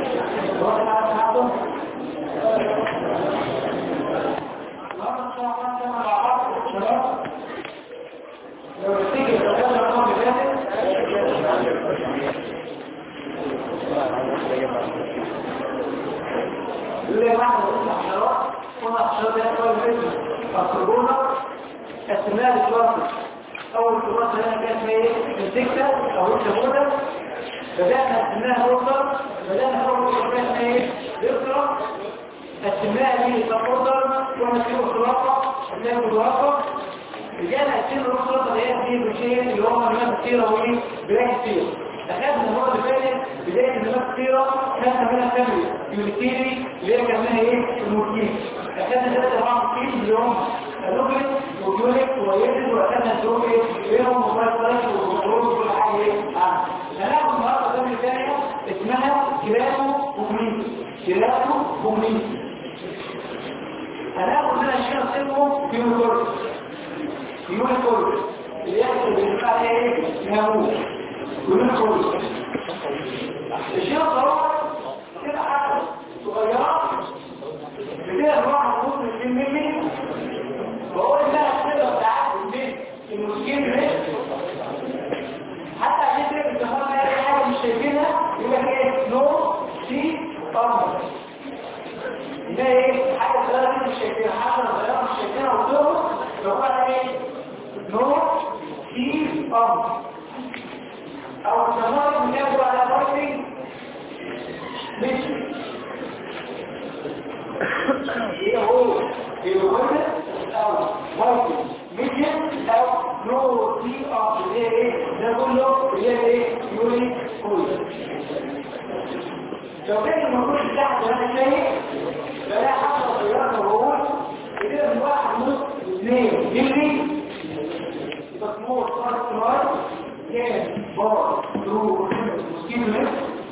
اسماء الكلاسيك اول كلاسة هنا كانت ايه الدكتة او الشهودة بدأنا اسمها اوردر بدأنا اول كلاسة ايه ذكرى السماء دي تفضل كنا في خلاصة اسمها خلاصة رجال السن الخلاصة اللي هي فيه بشيء اللي هو نمات كتيرة وايه بلاك كتير أخذنا المرة اللي فاتت بداية نمات كتيرة خدنا منها كامل يونيتيري اللي هي كمان ايه الموركين أخذنا ثلاثة أربعة موركين اللي هم اللوكلت وجولك ويجد وأخذنا الدروكي بينهم مبارك ثلاث ومطروز وكل حاجة ايه عنه هناخد النهارده كامل ثانية اسمها كلاسو بومينتي كلاسو بومينتي هناخد هنا الشيء اسمه يونيكورد يونيكورد اللي يحصل بالنسبة ايه ناموس يونيكورد الشيء الصراحة كده حاجة صغيرة بكده الواحد نص 2 مللي بقول لها الصيغة بتاعت البيت المسكين ده حتى عشان كده بتفهم اي حاجة مش شايفينها يقول لك ايه نو سي امر ده ايه حاجة صغيرة مش شايفينها حاجة صغيرة مش شايفينها وتقول بقول ايه نو سي امر او الزمان بناخده على بارتي مش ايه هو الوزن او بارتي ميديم او نو سي امر اللي هي ايه ده كله اللي هي ايه يوري كويس لو كان المفروض بتاعك انا شايف فلا حاجه صغيره بقول كده من واحد ونص اثنين ملي تصميم صار صغير كان بار ثرو مسكين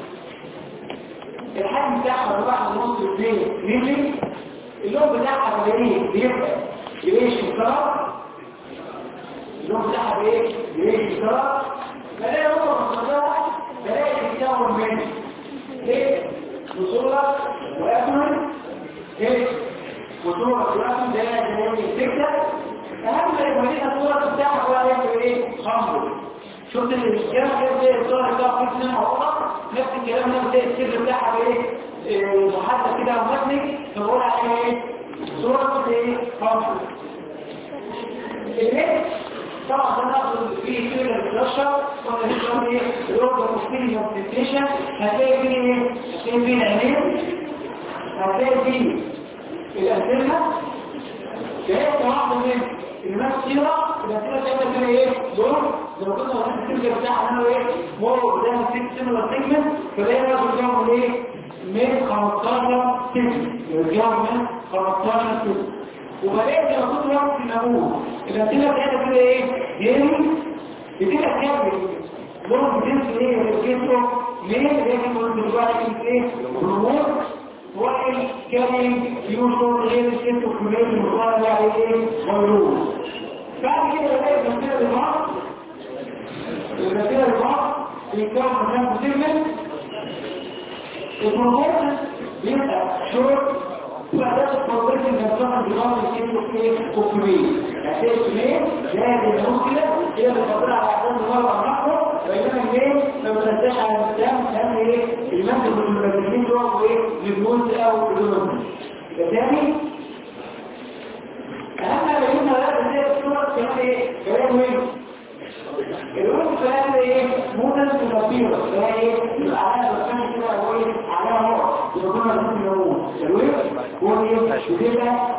الحجم بتاعها من واحد ونص اثنين ملي اللون بتاعها بايه بيبقى بيعيش الكرار اللون بتاعها بايه بيعيش الكرار بلاقي هو مصدرها بلاقي بيتكون منه ليه وصولة وأكمل ليه وصولة وأكمل ده زي الفكرة أهم المدينة الصورة بتاعها هو يعمل إيه؟ خمر شفت الكلام كده زي الصورة بتاعها في سنة وقت نفس الكلام ده زي السر بتاعها إيه؟ محدد كده ومتني نقول عليه إيه؟ صورة إيه؟ خمر الليه طبعا ده ناخد فيه كده الفلاشر وانا نقول ايه الروبر مشكله كونسنتريشن هتلاقي فيه ايه هتلاقي فيه العينين هتلاقي فيه الانتنه جايه واحده من المسيره المسيره تعمل فيها ايه دور زي ما كنا واخدين الفكره بتاعها انا ايه مور ده ست سنه سيجمنت فلاقي بقى بيرجعوا ايه من 15 سنه يرجعوا من 15 سنه وبلاقي لما كنت واقف في الناموس الأسئلة بتاعتها كده ايه؟ جيمي بتبقى كامل لون بتنسى ايه الجسم ليه؟ لازم نقول دلوقتي ايه؟ النمور واحد كامل يوصل غير الست وكمية المقارنة عليه ايه؟ مولود بعد كده بلاقي الأسئلة لبعض الأسئلة لبعض بيتكون مكان بسيجمنت البروبورشن بيبقى شورت وعدد البروبورشن بيبقى بيغطي الست ايه؟ وكمية يعني ايه لازم نقول كده هي بتفضل على احسان المرة النحو بينما ايه لو تنساش على الاسلام كان ايه المنزل المبادلين دول ايه للجوز او للجوز يبقى تاني اهم ما بينا بقى زي الصورة كمان ايه كلام وين الوقت كلام ايه مودل تنفير ده ايه يبقى علامة بسان كده هو ايه علامة نقط يبقى كنا نقول نقول الوقت هو ايه وكده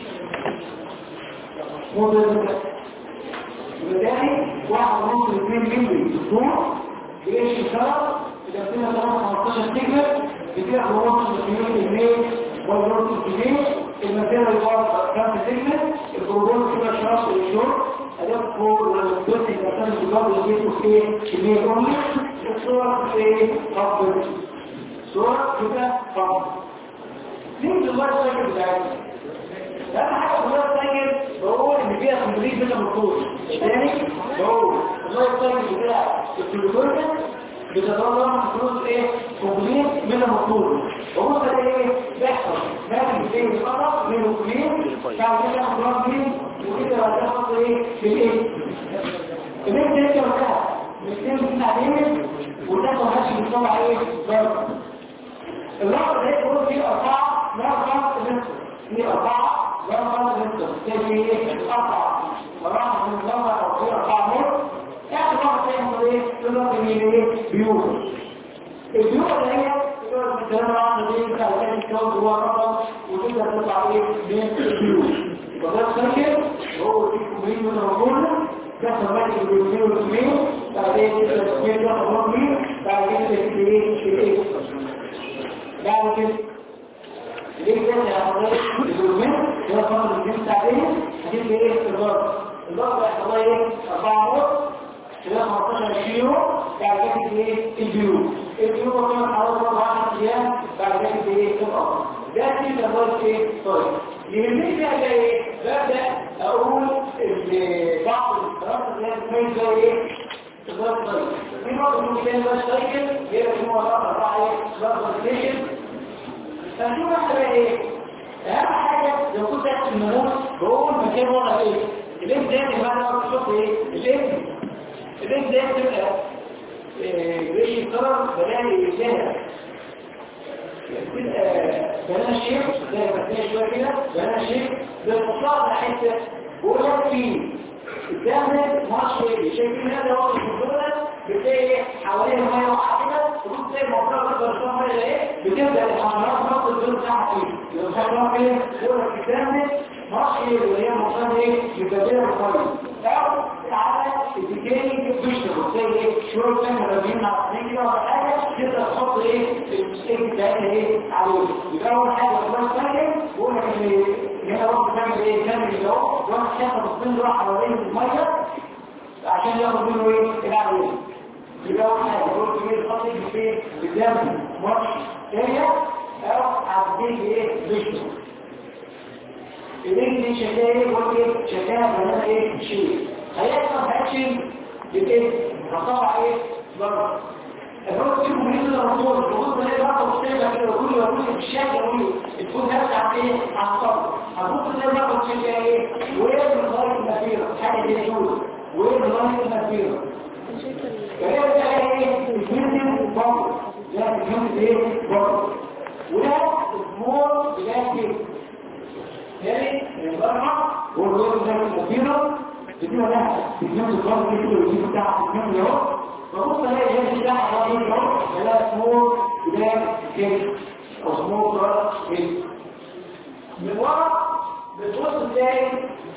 موديل بالتالي واحد ونص اثنين ملي اسبوع بايش الشرط اذا كنا طبعا 15 سيجمنت بتبقى ونص مليون جنيه ونص جنيه المسيرة الواقع كام سيجمنت الجروبون كده شرط الشهر اداء فوق والدوس الاساسي بالضبط اللي بيكون فيه كمية كاملة الصورة في خفض صورة كده خفض مين دلوقتي الشكل بتاعتنا اهم حاجه الله السايكل بقول ان فيها كومبليت بيتا مطلوب تاني بقول الله السايكل بتاع الجلوكوز بتتضمن فلوس ايه كوبلين من المطلوب وهو ده ايه بيحصل لكن في الخطأ من الكوبلين بعد كده خلاص مين وكده هتحصل ايه في الايه البنت دي وقتها بتتم بعدين وتاخد هاتش بتطلع ايه ضرب اللحظه ده يقول فيه اربعه لا خمس متر في اربعه لا خمس متر تيجي ايه اربعه مراحل من الضربه او في اربعه متر يعني واحد يعمل ايه تقدر تجيب ايه بيوت البيوت اللي هي تقدر تتكلم عن دي انت عشان تكون جوه رقم وتقدر تطلع ايه من البيوت وده سكر هو في كومين من الرجل ده سمعت البيوتين والكومين بعدين التسكير ده خلاص بعد كده ايه ايه بعد كده ليه كده يا حضرتك الهرمون ده فقط الجنس عليه هتبقى ايه الضرب الضرب هيحصل ايه 4 نقط كده 15 كيلو بعد كده ايه البيوت البيوت كمان حوالي 10 ايام بعد كده ايه الارض ده كده الضرب ايه طيب يهمني بقى ايه ببدا اقول ان بعض الدراسات اللي هي بتميز زي ايه الضرب طيب في برضه ممكن بقى سايكل هي اللي هو ضرب اربعه ايه ضرب ستيشن فنشوف احنا بقى ايه اهم حاجه لو كنت تحت النموذج هو المكان ورا ايه الاسم ده اللي بعد ما تشوف ايه الاسم الاسم ده بتبقى جريش القرار بلاقي يسهل بتبقى بلانا شيء زي ما قلنا شويه كده بلانا شيء بالمطلق حته بقول لك فيه قدامك ماشي شايفين هذا هو الفضول بتلاقي حوالين الميه وقع كده تقول زي ما قلنا كده الرسوم هي ايه بتبدا الحمرات نقط الدور بتاعها ايه لو شايفها كده صوره قدامك ماشي اللي هي مصاب ايه بتبديل الخير او تعالى الديتيلنج بيشتغل زي ايه شويه كده راجعين على اثنين كده ولا حاجه تقدر تحط ايه المستيك بتاعتها ايه عليه يبقى اول حاجه خلاص ثانيه بقول لك ان هنا وقت تعمل ايه تعمل اللي هو واحد شاف الصين راح حوالين الميه عشان ياخد منه ايه العمليه يبقى اول حاجه بقول لك ايه الخط في قدام ماتش ثانيه او عديك ايه بيشتغل الانجليش شكاية ايه بقول ايه شكاية بنات ايه شيء هيحصل اكشن بايه هطلع ايه بره الفرق فيكم من هنا الرسول الرسول ده بقى مختلفه كده كل يقول في الشكل يقول تكون نفس عن ايه عن الصبر هتبص تلاقي بقى الشكاية ايه وين من غايه المسيره حاجه زي دول وين من غايه المسيره فهي بقى ايه الجنس برضه لا الجنس ايه برضه وده اسمه بلاك يعني البرمع والرؤية زي الكثيرة بتبقى لها تجمع الضغط كده والجيب بتاعها تجمع له فبص الاقي الجهاز بتاعها راجل اهو لا سمول بداية كده او سمول راس كده من ورا بتبص تلاقي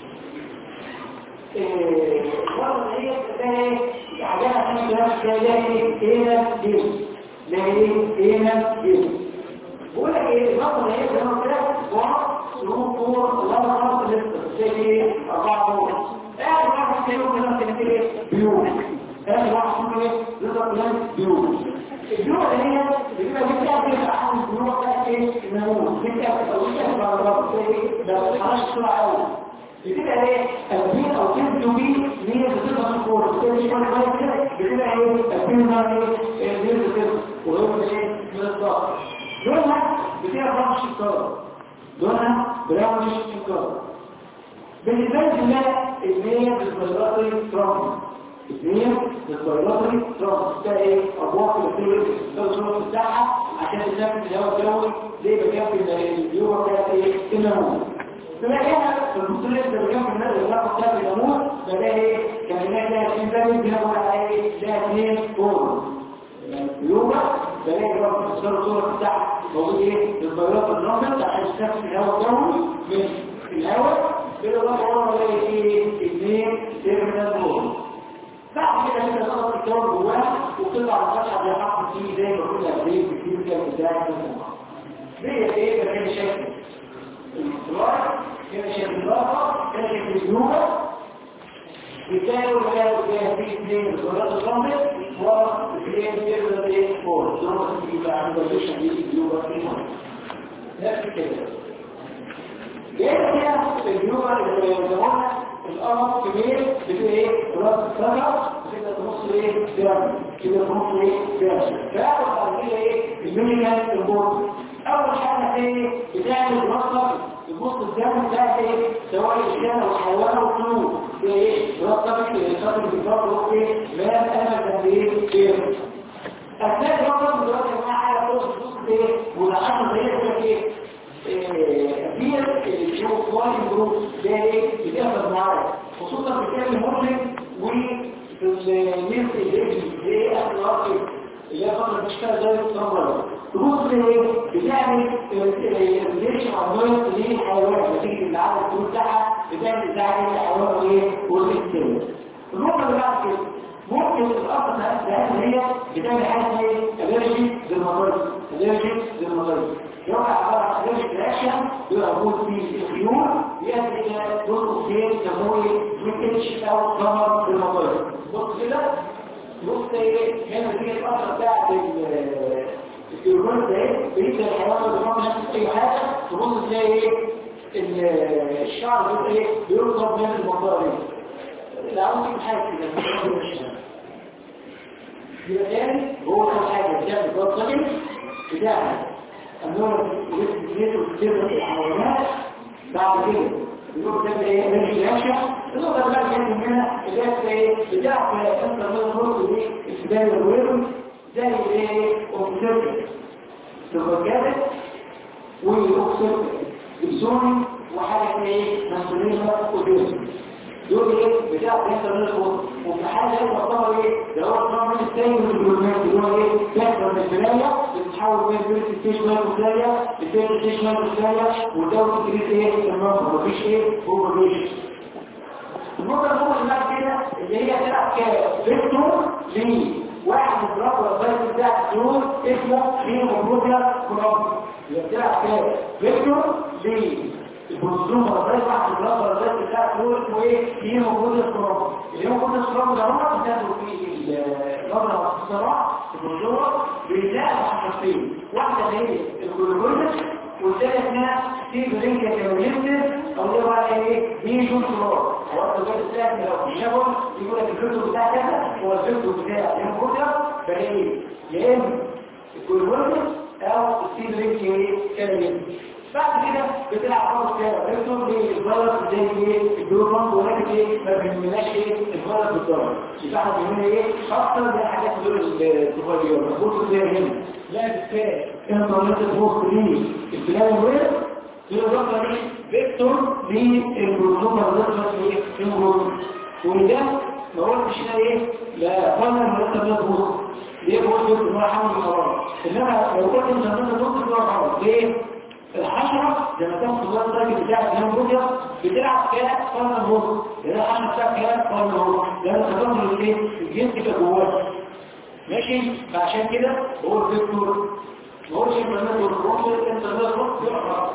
الورا اللي هي بتلاقي عجلها في نفس تلاقي هنا كده تلاقي هنا كده بقول لك ايه النقطة اللي هي زي ما قلت لك ورا شروط طور الله خمس لسه زي أربعة طور آخر واحد كيلو كده كده كده بيوت آخر واحد كيلو كده يضرب كده بيوت البيوت اللي هي بتبقى بتبقى كده عن البيوت بتاعت ايه النموذج بتبقى تسويها بعد ربط ده خلاص بسرعة قوي بتبقى ايه البيت او تبدو بيه هي بتبقى في الكورة بتبقى شوية شوية كده بتبقى ايه البيت ده ايه البيت كده وهو ايه من الضغط لونها بتبقى رمش الكرة لونها براونش الكرة بالنسبة لنا اثنين بالبيلاتري ترامب اثنين بالبيلاتري ترامب ده ايه ابواق الفيروس ده الظروف بتاعها عشان تسافر الهواء الجوي زي ما كان في اليوم بتاعت ايه النمو تلاقيها في المصرية اللي بجنب الناس اللي راحوا بتاعت النمو بلاقي ايه كمينات لها اثنين بلد بيقول على ايه لها اثنين فور اليوم بلاقي بقى في الصورة الصورة بتاعها موجود ايه البيضات الرمل عشان تستخدم الهواء الجوي من الهواء كده بقى ورا بلاقي ايه اثنين تيرمينال دول بعد كده كده خلاص الجو جواه وطلع الفتحه اللي حط فيه زي ما كنا قايلين في الفيزياء بتاعت دي ايه ده كان شكل الاستمرار كان شكل الاضافه كان شكل الجنوبه بالتالي ولا في اثنين الصورات الرمل واثنين تيرمينال ايه فور ضرورة يبقى عند البشر دي الجنوبه في نفس كده جاء فيها الجنوبه اللي يسمونها القمر كبير بتبقى ايه راس السنة بتبقى تنص ايه جرام كده تنص ايه جرام فاعرف بعد كده ايه المينيمال البورد اول حاجه ايه بتعمل رصه البوست الدم بتاعت ايه سواء الانسان او الحيوان او الطيور ايه رصه خاطر بالظبط ايه ما انا قد ايه خير اثناء الرقم دلوقتي يا جماعه حاجه توصل البوست ايه ولاحظوا زي كده ايه كبير الشو كوالي جروب ده ايه بتاخد معايا خصوصا في كلام المرهق والناس اللي ايه اخلاق اللي هي فتره بتشتغل زي الصبر تبص ايه بتعمل ريليشن عضويه للحيوان نتيجه ان عدد الطول بتاعها بتعمل زعل الحيوان ايه والكتير النقطه اللي بعد كده ممكن الاصل بتاعتها هي بتعمل حاجه اسمها ايه الرجي بالمضارب الرجي بالمضارب يوقع عبارة عن ريش رياكشن يبقى موجود في الخيول يؤدي الى دور اوكسين تموي سويتش او ضمر في المضارب بص كده بص ايه هنا دي الاثر بتاعت الكيورون ده ايه بيبدا الحيوان اللي ما نفس اي حاجه تبص تلاقي ايه الشعر بيبقى ايه بيرطب من المضارب لا عاوز حاجه كده يبقى تاني هو كان حاجه بتعمل ضغط صدري بتاعها النور يجب وتجيب الحيوانات بعد كده يقول ده ايه ماشي ياشا النقطه بقى كانت هنا اللي هي ايه بتاع انت النور دي اسبان الويرم زي ايه اوبسيرفر سيرفكاتك والاوبسيرفر السوني وحاجه ايه مسؤوليه ودوسي دول ايه بتاع بيحصل منهم وفي حاجه يعتبر ايه ده هو نوع من الثاني من الهرمونات اللي هو ايه بيحصل من البدايه بتتحول من البيرت ستيشن للبدايه البيرت ستيشن للبدايه والدوري الجديد ايه النظر مفيش ايه هو مفيش النقطه الاولى اللي بعد كده اللي هي تلعب كفيكتور لواحد من الرابط الرئيسي بتاع الدول اسمه هيموجلوبيا كولومبي اللي بتلعب كفيكتور ل البروزوم الرئيس واحد الرابط الرئيس بتاع الدول اسمه ايه هيموجلوبيا كولومبي اللي هو كل الصراط ده هو بتاخده في النظرة والاختصارات البروزوم بيلاقي محطتين واحدة هي الجلوكوز والثانية اسمها ستيف رينكا كاميليستر او اللي هو ايه ميجون فلور هو التوجيه الثاني لو في شغل يقول لك الفلتر بتاع كذا هو الفلتر بتاع الكمبيوتر فايه يا اما الجلوكوز او ستيف رينكا كاميليستر بعد كده بتلعب خالص كده فلتر للفيروس زي ايه الجلوكوز ولكن ايه ما بنملاش ايه الفيروس بالضبط يبقى احنا بنعمل ايه اكتر من حاجات دول الصغيره مظبوط زي هنا لا بالفعل انت قلت تبص ليه البلان وير يضاف لي فيكتور للبروتوم الرسمة في البروتوم وده ما قلتش هنا ايه لا قلنا المرتب ده تبص ليه بقول جزء ما حاول الحرارة انما لو قلت انت انت تبص في الحرارة ليه الحشرة لما تاخد الوقت الراجل بتاعك هنا بكرة بتلعب كده قلنا الهرم لان الحشرة بتاعك كده قلنا الهرم لان تفضل الايه الجنس كده جواه ماشي فعشان كده هو الفيكتور ما هوش الانترنت والروح الانترنت والروح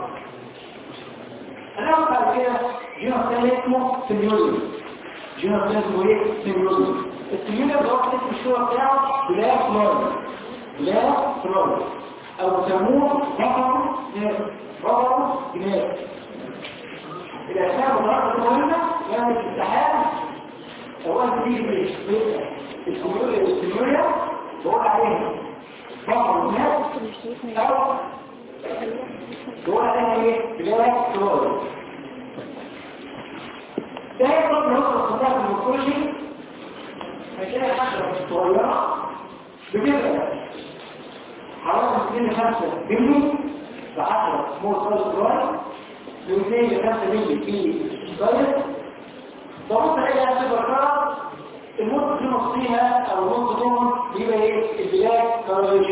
هنعرف بعد كده جينا ثاني اسمه سيميوزم جينا ثاني اسمه ايه سيميوزم السيميوزم ده واحد اسم الشهرة بتاعه بلا فلوري بلا فلوري او بيسموه بقر جناس بقر جناس الاسباب المرض المهمة يعني الامتحان اوقات بتيجي السيميوزم السيميوزم بقول عليها بقر جناس او هو ده ايه بلاك فلوري ده يقدر نوصل الخطاب المورفولوجي هتلاقي حشرة صغيرة بتبقى حوالي 2 5 مللي في 10 سمول سايز صغير من 2 ل 5 مللي في سايز ضغط عليها هتبقى المدة في نصيها او النص دول بيبقى ايه البلاك فلوري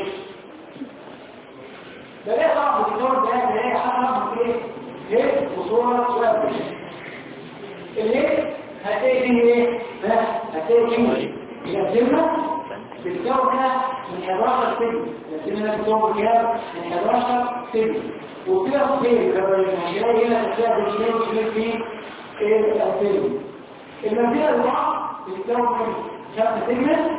ده ليه صعب الدور ده ده ليه حصل ايه ايه وصوره وقت اللي هتلاقي فيه ايه ها هتلاقي فيه يقدمنا بتكونها من 11 سجن يقدمنا بتكون كام من 11 سجن وكده خير هتلاقي هنا هتلاقي بالشمال وشمال فيه ايه السجن المنزله الواحد بتكون من خمسة سجن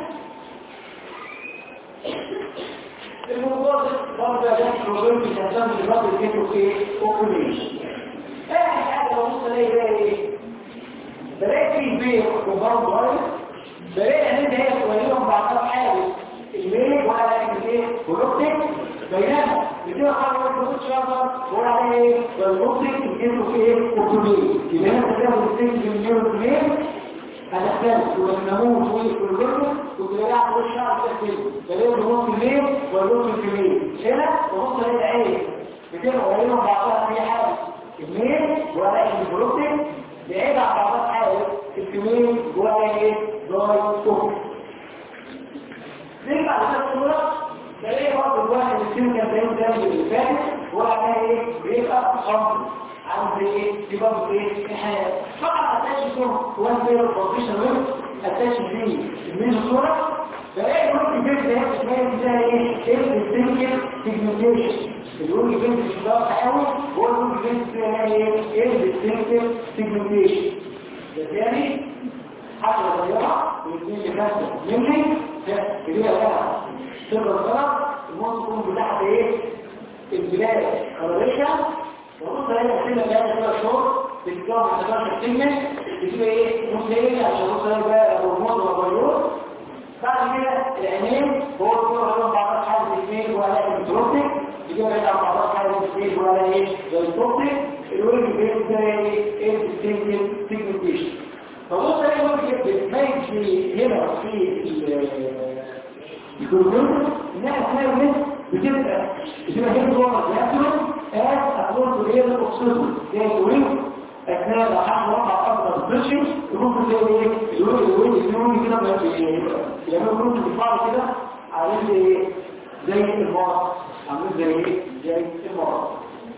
الموضوع ده برضه ده بروبلم في تنظيم الوقت اللي في اوكيميش ايه حاجه لو وصل ايه بقى ايه بلاقي في بيت وبرضه صغير بلاقي ان انت هي صغيره بعضها حاجه الميل ولا ايه بروتك بينما بتبقى حاجه بروتك شجر ولا عليه ايه والبروتك الجسم فيه ايه اوتوميل يبقى انت بتاخد السنج من النيوروتوميل هتختلف والنموذج والكلوريك وتلاقيها على الشعر كده تلاقيه بروتك الميل والبروتك الميل هنا ببص الاقي العين بتبقى قريبه من بعضها في حاجه الميل ولا البروتك بعيد عن بعضها حاجه الكميل ولا ايه ضاي فوق نرجع على الصورة تلاقي برضه الواحد السن كان بين ده اللي فاتت هو على ايه بيبقى خمر عند ايه يبقى ايه الحياة فقط اتاش صورة وان بير بوزيشن ويب اتاش فيه من الصورة تلاقي الوقت بيت ده اسمها ده ايه ايه السنكر سيجمنتيشن الوقت بيت الشباب قوي هو الوقت بيت ده ايه ايه السنكر سيجمنتيشن ده يعني حاجة صغيرة والاثنين اللي فاتوا يمكن كبيرة لها صفر صفر الموت يكون بتاعت ايه البلاد خرجتها وقلت لها السنة اللي هي ثلاث شهور بتتكون 11 سنة بتبقى ايه مسلمة عشان اوصل بقى هرمون وبيور بعد كده العينين هو الدكتور لهم بعض حاجة الاثنين ولا الانتروبتيك يجيب لك بعض حاجة الاثنين ولا ايه الانتروبتيك الوجه بيت ده ايه السنجل سيجمنتيشن فبص الاقي الوجه بتميز في هنا في الكورنيوم انها اسمها الناس بتبقى بتبقى هي صورة يأكلون as أقول في غير الأكسجين زي الوين أثناء لحظة وقع أفضل بريشن يكون زي ايه الوين الوين الوين كده ما يعملوا كروت بيطلعوا كده عاملين زي زي المار عاملين زي ايه زي المار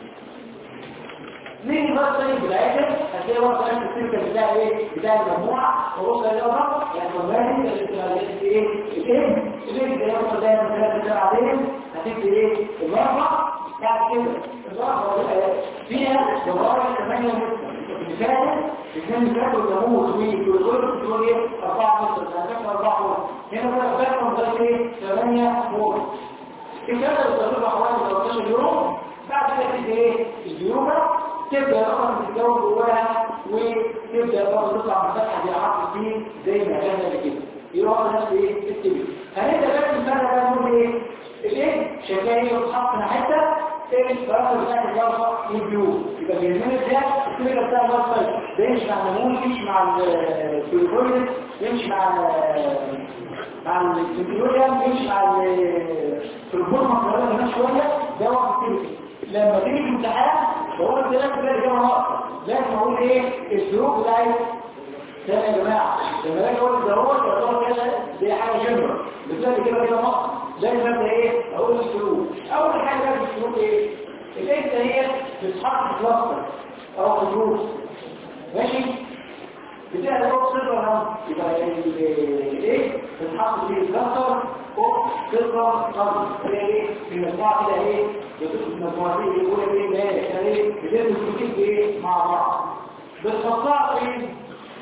نيجي بقى تاني في الاخر هتلاقي بقى كلام السلكه بتاع ايه بتاع المجموعه وبص على الأرض يعني والله ايه ايه ايه ده يوصل دايما ثلاث ساعات عليهم هتكتب ايه الاربع بعد كده الاربع فيها دوائر 8 متر مثال اثنين فاتوا تموت ويقول تقول ايه 4 متر هتكتب 4 متر هنا بقى فاتوا مضايق ايه 8 متر الكلام ده بتقول حوالي 13 يوم بعد كده تبدا ايه اليومه تبدا رقم تتكون جواها وتبدا برضه تطلع مساحه دي عقل فيه زي ما كان قبل كده يروح نفس ايه التبي هنبدا بقى المساله بقى نقول ايه الايه شكايه وتحط حته ايه الفرق بتاعت الجلطه البيو يبقى الجنين ده الكليه بتاع الجلطه ده يمشي مع النمون يمشي مع الكلوكوليس يمشي مع مع الكلوكوليس يمشي مع البورما كمان شويه ده وقت التبي لما تيجي في امتحان بقول لك ده كده اجابه ناقصه لازم اقول ايه السلوك بتاعي تاني يا جماعه لما اجي اقول ده هو تعتبر كده دي حاجه جنرال بتلاقي كده كده ناقص لازم ابدا ايه اقول السلوك اول حاجه بقى في السلوك ايه الانت هي بتتحط في كلاستر او في جروب ماشي بتاع ده صفر ولا يبقى ايه بتتحط في كلاستر او صفر قلب ايه في المجموعه كده ايه بتدخل المجموعتين يقول ايه لا احنا ايه بنلبس كتير ايه مع بعض بتحطها فين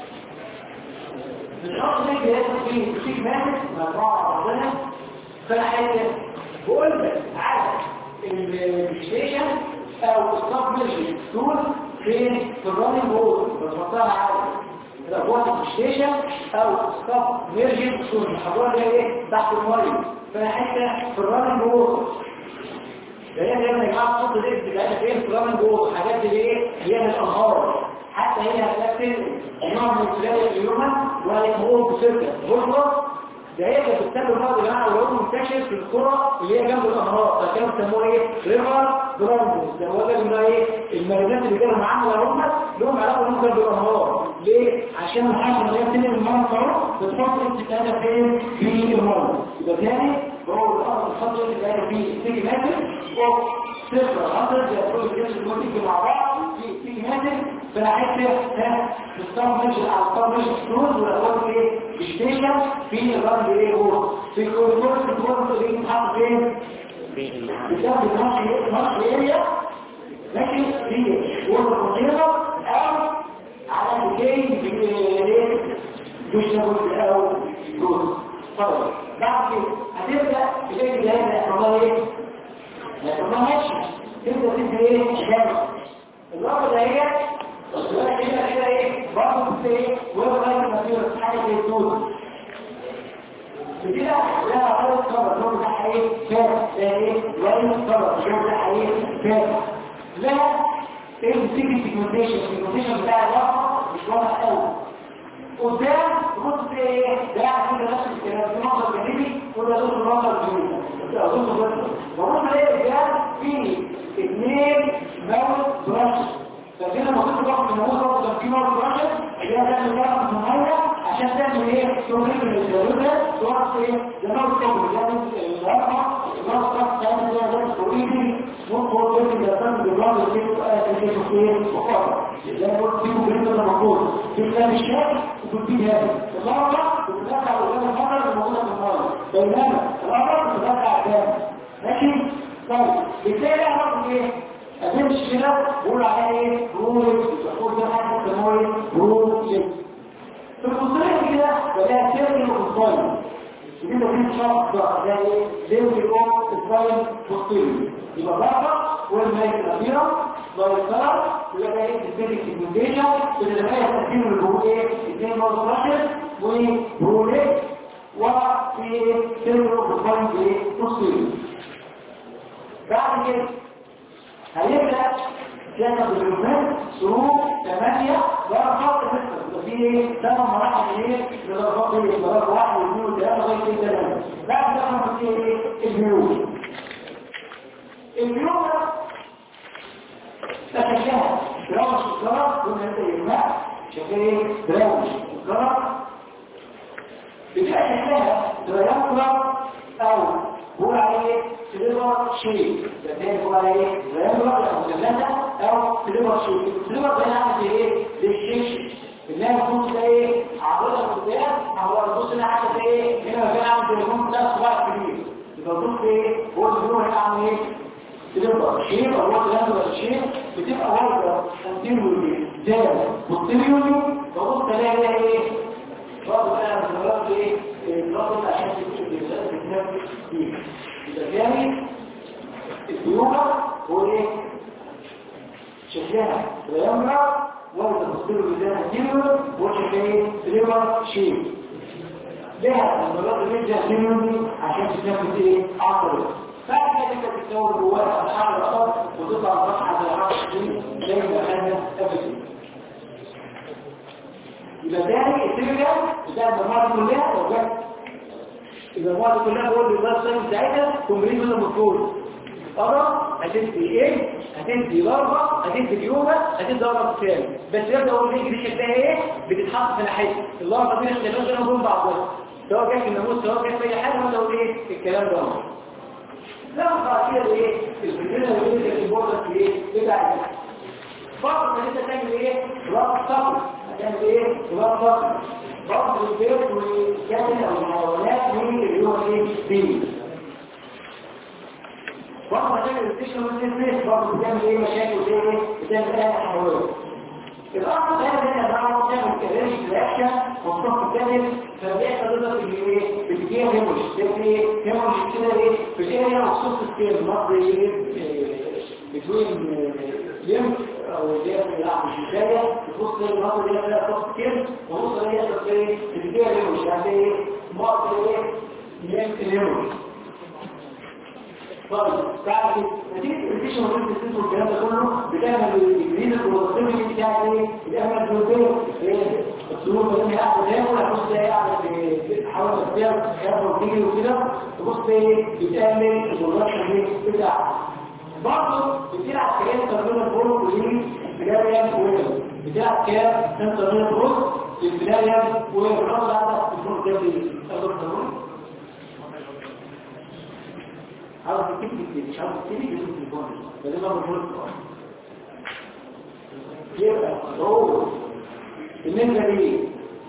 بتحط زي جهاز فيه كتير ماتت مجموعه بعضنا فالحاجه بقول لك على البلايستيشن او الصف ميرجن تول فين في الراننج بول بتحطها على الابواب البلايستيشن او الصف ميرجن تول محطوطه ايه تحت الميه فالحته في الراننج بول فهي دايما يا جماعه تحط ريسك بتاعتها فين في الراننج بول الحاجات اللي ايه هي من الانهار حتى هي هتلاقي نوع من خلال اليوم ولا هو بسرعه بكره ده هي كانت بتستخدم بعض الجماعه اللي هو منتشر في القرى اللي هي جنب الانهار فكانوا بيسموها ايه ريفر براندوس ده هو ده اللي ايه المريضات اللي كانوا معاهم هم لهم علاقه بهم جنب الانهار ليه عشان الحاجه اللي هي بتنقل الميه الصعود بتحط الاستفاده فين في الميه يبقى تاني هو الارض الخطوه اللي قاعده فيه تيجي ماتر صفر خطر زي كل الجنس اللي مع بعض تيجي ماتر فانا عايز ها تستخدم مش على الطاوله مش فلوس ولا هو ايه ستيشن في الرمل ايه هو في الكورس الكورس اللي بيتحط فين بتاخد مصر مصر اريا لكن في وضع خطيره او على الجاي بيشتغل او جزء طيب بعد كده هتبدا تلاقي ده هيحصل ايه؟ هيحصل ماشي تبدا تبدا ايه؟ شامل الوقت ده هي دلوقتي هنا كده ايه برضه في ايه ويب رايت ماتيريال حاجه زي الدول كده لا رايت كفر اللون بتاعها ايه فات ده ايه رايت كفر اللون بتاعها ايه فات لا ايه بتيجي السيجمنتيشن السيجمنتيشن بتاع الوصفه مش واضح قوي قدام بص ايه ده يعني كده نفس الكلام في منظر جانبي وده دول منظر جانبي اظن بس بقول ايه ده في اثنين ماوس برانش فكده لما كنت باخد من الموضوع برضه كان في ماوس برانش اللي هي تعمل لها من الميه عشان تعمل ايه تمرين من الزلوزه تقعد ايه ده ماوس كوبري يعني الرقم الماوس برانش تعمل زي ده كوريدي ممكن تقول لي ده كان بالرقم اللي كنت قاعد في ايه وقفه زي ما قلت فيكم بريد ده موجود في كلام الشاك وتبتدي هذا الغرضة بتتابع قدام المرة الموجودة في المرة بينما الغرضة بتتابع قدام ماشي؟ طيب بالتالي اعرف ايه؟ ادمش كده بقول عليها ايه؟ رول بتقول ده حاجة بسموه رول شيك في القصرية كده بلاقي سيركل وفصايل يجب ان في شخص زي ايه؟ زي بيقوم الفايل بوستيريو يبقى ضغط والمايك الأخيرة ضغط ويبقى ايه الفيزيك سيجمنتيشن اللي هي التركيب اللي هو ايه اثنين نوع براشر وبروليك وفي سيرو بفاين ايه بوستيريو بعد كده هيبدأ ثلاثة بالجمهور سروق ثمانية درجات ستة في ايه؟ ثمان مراحل ايه؟ لدرجات ايه؟ درجة واحد واثنين وثلاثة لغاية كده ثلاثة بعد كده في ايه؟ البيوت البيوت تتشاهد دراوش الكرة دون هذا الماء شكاية دراوش الكرة بتأتشاهد دراوش أو هو عليه سليبر شيء يعني هو عليه سليبر أو مثلثة أو سليبر شيء السليبر ده يعني ايه؟ للشيش اللي يكون ده ايه؟ عضلة قدام أو البص هنا حاجة ايه؟ هنا كان عامل تليفون ده صباع كبير يبقى البص ايه؟ هو الفلور هنا عامل ايه؟ بتبقى شيء او وقت لازم شيء بتبقى واحدة انتيريوري زاد بوستيريوري ببص الاقي ايه برضه بقى مرات ايه الضغط عشان تكون الجزاء بتنفس فيه يبقى جاي الديوبة هو ايه شكلها تيمرة وقت بوستيريوري زاد انتيريوري وشكلها ايه تريمر شيء لها المرات اللي بيجي انتيريوري عشان تتنفس ايه عقل بعد كده انت بتكون جواها الحرب الأرض وتطلع الصفحة زي العرش دي زي ما كان أبدا يبقى تاني الترجع بتاع المجموعة دي كلها توجد المجموعة دي كلها بقول لله الصيف بتاعتها تمرين من المفروض قرر هتدي ايه هتدي ضربة هتدي يومة هتدي ضربة مثال بس يبدأ اقول ليك دي شكلها ايه بتتحط في ناحية الضربة دي اختلاف بينهم بعضها سواء كان في الناموس سواء كان في اي حاجة ولا اقول ايه الكلام ده لا بقى كده ايه الفكرة اللي بيقول لك البورد في ايه بتاع فرض ان انت تعمل ايه ربط صبر هتعمل ايه ربط صبر ربط البيت والجبل او المعاونات من اللي هو ايه بي برضه هتعمل الستيشن والنسبيس برضه بتعمل ايه مشاكل زي ايه بتعمل ايه حوالي الأصل هذا ان انا بتعمل كذلك في الاكشن والصف الثالث فبيحصل ده في الايه في الجيه هيموش ده في ايه هيموش كده ايه في الجيه مخصوص السكيل مصر ايه بتوين ليم او اللي هي بتلعب مش كفايه تبص المصر اللي هي فيها صف سكيل وبص اللي هي في ايه في الجيه هيموش يعني ايه مصر ايه ليم هيموش طيب تعرف نتيجة الريتيشن والريتيشن والريتيشن والكلام ده كله بتعمل الجديد البروتيني بتاع ايه؟ بتعمل البروتين ايه؟ السلوك اللي هي قاعدة تاكل هتبص ايه قاعدة بتحاول تختار خيار بروتيني وكده تبص ايه؟ بتعمل البروتين بتاعها برضه بتلعب كيان تمرين البرو والليل بلاريان ويل بتلعب كيان تمرين البرو للبلاريان ويل الرمض عندك البرو ده بيقدر تمرين عاوز تكتب مش عاوز تكتب يجب التليفون فده ما بقول يبقى هو بالنسبه لي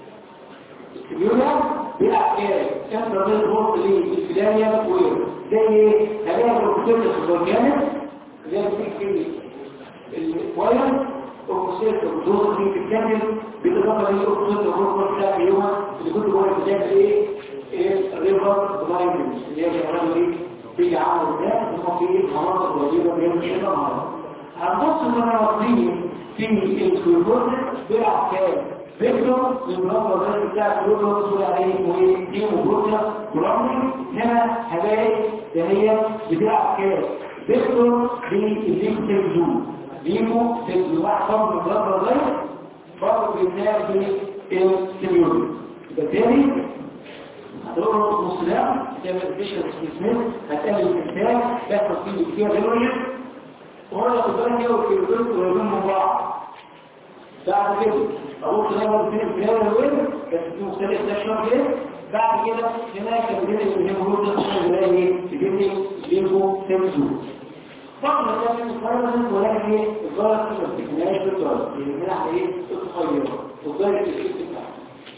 اليوم بيلعب كام كام ضربه بوق لي الفلانيه وير زي ايه هلاقي البروفيسور في البرنامج زي ما بتيجي الواير البروفيسور الدور دي بتكمل بالاضافه للبروفيسور الدور بتاع اليوم اللي كنت بقول لك بتعمل ايه الريفر بلايندنج اللي هي شغاله ايه في عمل ده هو في مناطق وجيبه بين الشيطان هنبص المناطقين في الجلوكوز بيلعب كام فيكتور للبلاد ده بتاع الجلوكوز بيقول عليه وايه دي موجوده برامج هنا هلاقي ده هي بتلعب كام فيكتور بالليكتيف زون ليكو في واحد فرد البلاد ده برضه بيتنال بالسيميولوجي بالتالي هتقول نص ده تعمل فيشل سميث هتعمل الكتاب يحصل فيه كتير غير وهو خد بالك كده والكيلوجرام قريبين من بعض بعد كده ابص ده هو الاثنين في هذا الوين بس في مختلف ده شويه كده بعد كده هناك كان اللي هو موجود ده اللي هي ايه تجيب لي لينكو سنسو طبعا ده في مقارنه ولكن ايه الظاهر في التكنولوجيا بالظاهر اللي بنلعب ايه التغير وظاهر الشيء بتاعه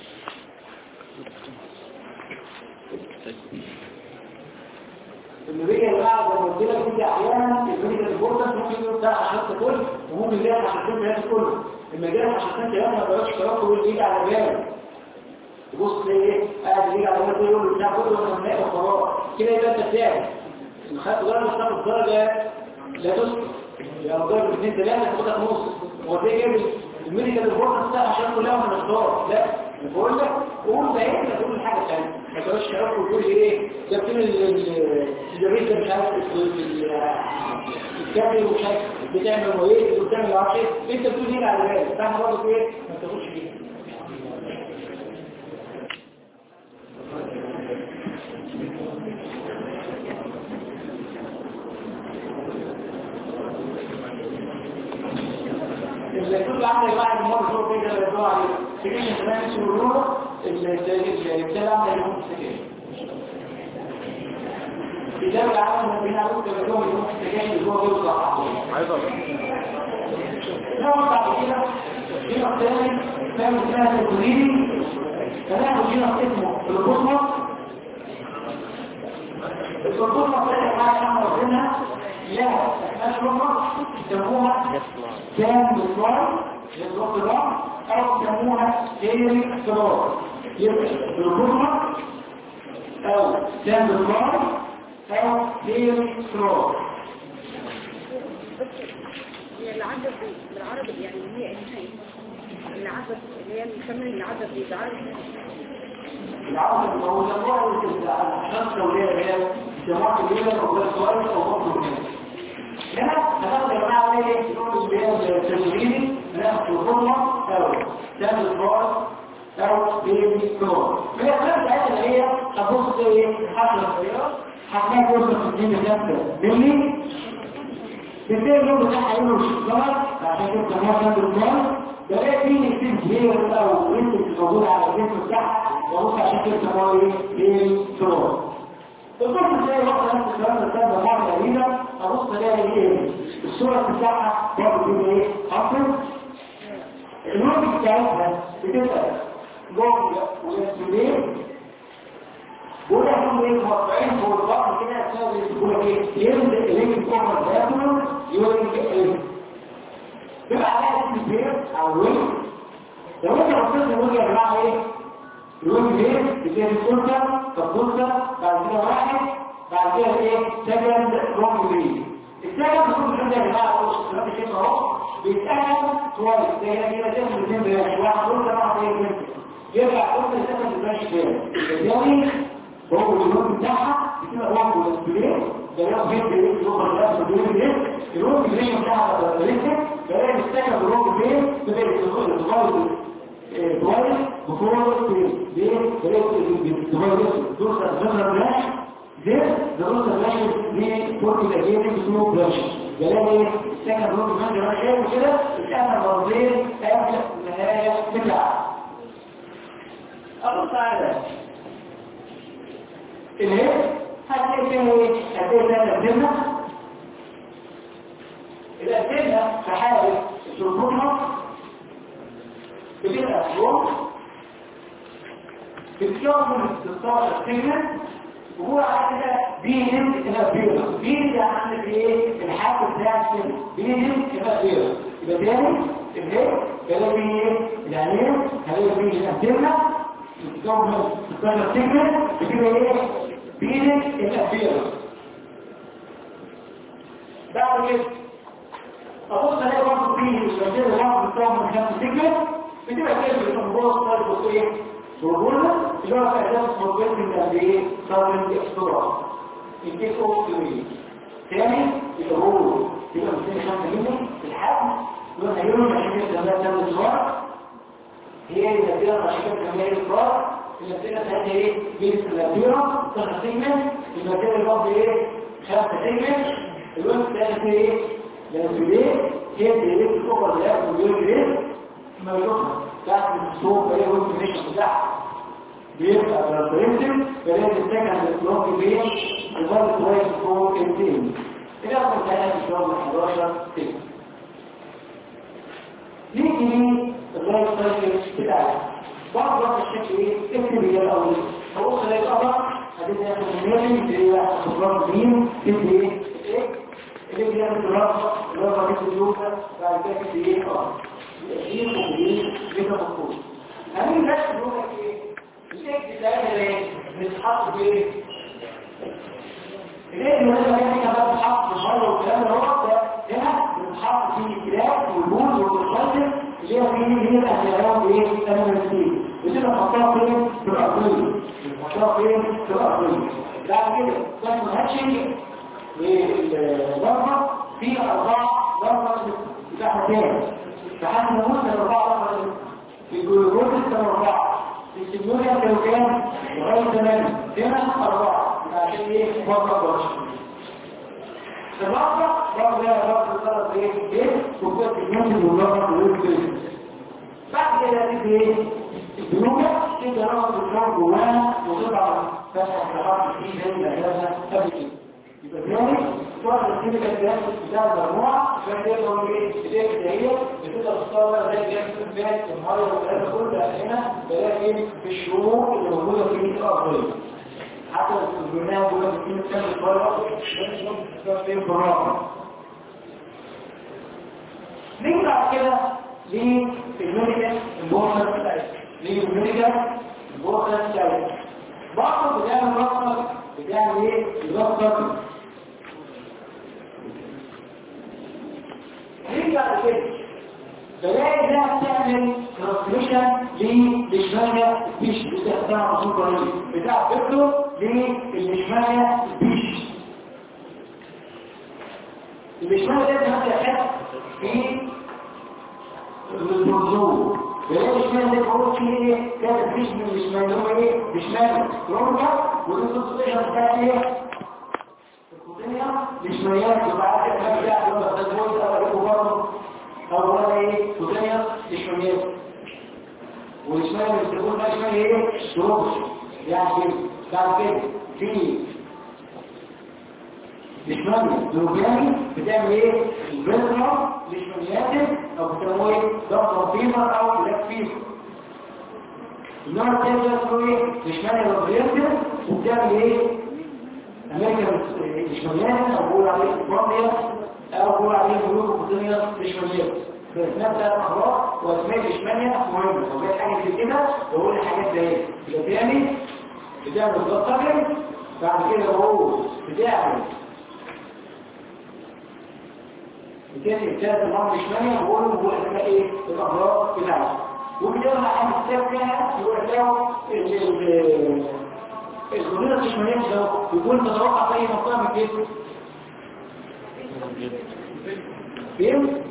النبيه اللي قاعد زي ما قلت لك دي احيانا الفيديو البورتس ممكن يقول ده عشان تاكل وممكن يلاقي عشان تاكل هات كله المجال عشان تاكل ما بقاش تراكم ويجي على بالك تبص ايه قاعد يجي على بالك يقول له بتاع كله انا هنلاقي وخلاص كده يبقى انت بتاعي خدت درجه مش تاخد درجه لا تسكت يا درجه اثنين ثلاثه تاخدها نص هو ده جايب الميديكال البورتس ده عشان كلها من الدار لا بقول لك قول ده انت تقول حاجه ثانيه ما تبقاش تعرف وتقول ايه ده بتعمل الجريد ده مش عارف الكامل ومش عارف بتعمل ايه وبتعمل عارف ايه انت بتقول ايه على بالك فاحنا برضه ايه ما تاخدش فيه اللي كل عامل واحد مرة شوف كده اللي بيدور عليه سكين فرانس ورورا اللي بتاع عامل يوم سكين إذا العالم من بين عروض كبيرهم يوم سكين اللي هو بيوصل عايز اقول نوع بعد كده في نوع تاني فاهم اسمها التدريبي فناخد في نوع اسمه البصمة البصمة بتاعت حاجة احنا واخدينها لها أشرفة يسموها كان بالصار للضغط أو يسموها كيري صدار يبقى بالبصمة أو كان بالصار أو كيري صدار هي العدد بالعربي يعني هي هي العدد اللي هي الكامل العدد دي بالعربي العرض اللي هو الواحد الشخص اللي هي جماعة الليلة أو السؤال أو برضه هنا هناخد يا جماعة ايه نقول اللي هي التمرين هناخد الغرمة أو تعمل الفار أو بيبي كلور في الأخلاق بتاعتها اللي هي هتبص ايه حفلة صغيرة هتلاقي فرصة في الدين خمسة ملي بتلاقي اللون بتاعها يقولوا الشجار عشان كده بنسميها كاند الفار بلاقي فيه نكتب هير أو انت موجود على الجسم بتاعها وبص عشان كده بنسموها ايه بيبي كلور الطفل تلاقي واحدة نفس الكلام ده كان مرة قريبة أبص ألاقي إيه الصورة بتاعها برضه كده إيه حصل اللون بتاعتها بتبقى لون ويسولين بقول لك هم ايه مرفعين فوق البطن كده عشان بيقول لك ايه يرد اليك الكومر داخله يوريك ايه بيبقى عليها اسم البير او وين لو انت بصيت للوجه يا جماعه ايه الوجه ايه بتلاقي السلطه فالسلطه بعد كده واحد بعد كده ايه سكند روم بريد السكند روم بريد يا جماعه بص دلوقتي كده اهو بيتقسم كويس زي كده كده تاخد الاثنين بلاش واحد سلطه واحد ايه بنت يرجع كل السكند بلاش تاني بالتالي هو اللون بتاعها بتبقى واحد والسبلين ده ياخد بيت بيت يوصل لنفس الدور ده اللون الجريم بتاعها لسه بلاقي السكند روم بريد بتبقى الصغير كويس بفور ليه بلاقي الصغير دور ده بلاش ده دراسة بلاش دي فورتي لاجين اسمه بلاش بلاقي السكند روم بريد ده شايف كده الامل مرضين قبل النهايه بتاعها أبص على الهيد هتلاقي فيها ايه؟ هتلاقي فيها الأبدلة الأبدلة في حالة تربطها بتبقى فوق بتكون من 16 سنة وهو عندنا بينم إلى بيضة بينم يعني عندك ايه؟ الحاجة بتاع السنة بينم إلى بيضة يبقى تاني الهيد بلاقي ايه؟ العليم هلاقي فيه الأبدلة بتكون من 16 سنة بتبقى ايه؟ بينك الأخيرة بعد كده أبص عليه برضه فيه الشبكات الواحد بتاعهم من خمس سجن بتبقى كده في الانبوظ طالب بصير وقلنا اللي هو في أساس موجود من قد إيه؟ صارت اختراع الكيس أوف كويس ثاني اللي هو يبقى 205 مللي الحجم دون هيرون مشاكل كمية سنة الزوار هي النتيجة مشاكل كمية الزوار النتيجة بتاعتها ايه؟ بين النتيجة تخص سيجمنت النتيجة اللي برضه ايه؟ خمسة سيجمنت الوقت الثاني ايه؟ لأن ليه؟ هي اللي الكوبر اللي هي مليون جنيه ما يشوفها تحت الصوت ايه وانت مش بتاعها بيبقى برنسل فلازم تستكن الاسلوب بين الضغط كويس فوق التين الى اخر كلام ان شاء الله 11 تين نيجي ليه الضغط سايكل بتاعنا بعض وقت الشكل ايه اكتب هي الاول هو خلال القمر هتبدا ياخد الميلين اللي هي خبرات مين تدي ايه ايه اللي بيعمل دراسه اللي هو مريض اليوكا بعد كده تدي ايه اه يشيل وكبير كده مفروض هنيجي بس نقول لك ايه الشيء بتاعنا ايه بنتحط بايه ليه المهم ان احنا بقى بنحط بالمره والكلام ده هو هنا بنحط فيه كلاب والبول والمخدر اللي هي فيه اللي هي الاهتمام بايه انا مسكين بتبقى نحطها فين في الارضيه نحطها فين في الارضيه بعد كده بس ما هاتش للضربه في اربع ضربه بتاعها تاني فحسب نموذج الاربعه ضربه في الجلوكوز كانوا اربعه في السيموليا كانوا كام؟ لغايه ثمانيه هنا اربعه عشان ايه؟ موقع برش الرابع برضه ده برضه الطرف ايه؟ ايه؟ وكنت النموذج والرابع والرابع بعد كده تيجي ايه؟ البنوكة تبدا رابط الكون جواها وتضع فتحة الحرف فيه زي الأجازة قبل كده يبقى ثاني صار الكيميكال جهاز بتاع المجموعة عشان تقدر ايه بداية بداية بتقدر تختار زي جهاز الفات المية والكلام ده كله هنا بلاقي في الشروط اللي موجودة في الأرضية حتى البرنامج بيقول لك في مثال الفرق في الفراغ نيجي بعد كده للميديكال البورصة بتاعتنا للميديكال البورصة بتاعتنا بعض بتعمل رقم بتعمل ايه؟ يرقم نيجي بعد كده بلاقي ده بتعمل ترانسميشن للشمالية سبيش باستخدام عصور قريب بتاع فكره للشمالية سبيش الشمالية ده بتعمل حد في البرزور بلاقي الشمال ده بقول فيه ايه كانت فيش من الشمال هو ايه بشمال رمجة والانتصيشن بتاع ايه الخطية الشماليات يبقى عارف الحاجة ده ده بويس او عليكم برضه او ولا ايه خطية الشماليات والشمال اللي بتقول بقى شمال ايه شروط يعني بعد كده في الشمال الجنوبياني بتعمل ايه البذرة للشماليات او بتسموه ايه ضغط فيمر او بلاك فيمر النوع الثاني بتسموه ايه الشمال الجنوبياني وبتعمل ايه امريكا الشماليات او بقول عليه كولومبيا او بقول عليه بلوك وقطنية الشماليات بنفس الأخبار واسماء الإشمانية مهمة وجاء حاجة في كده وقول الحاجات ده ايه يبقى تاني بتعمل ضغط طبعا بعد كده هو بتعمل بتاني بتاعت المرض الإشمانية وقول له هو اسماء ايه الأخبار بتاعته وبيجمع حاجة كتاب فيها يقول له الخلية الإشمانية ده يقول تتوقع في أي منطقة من الجسم فين؟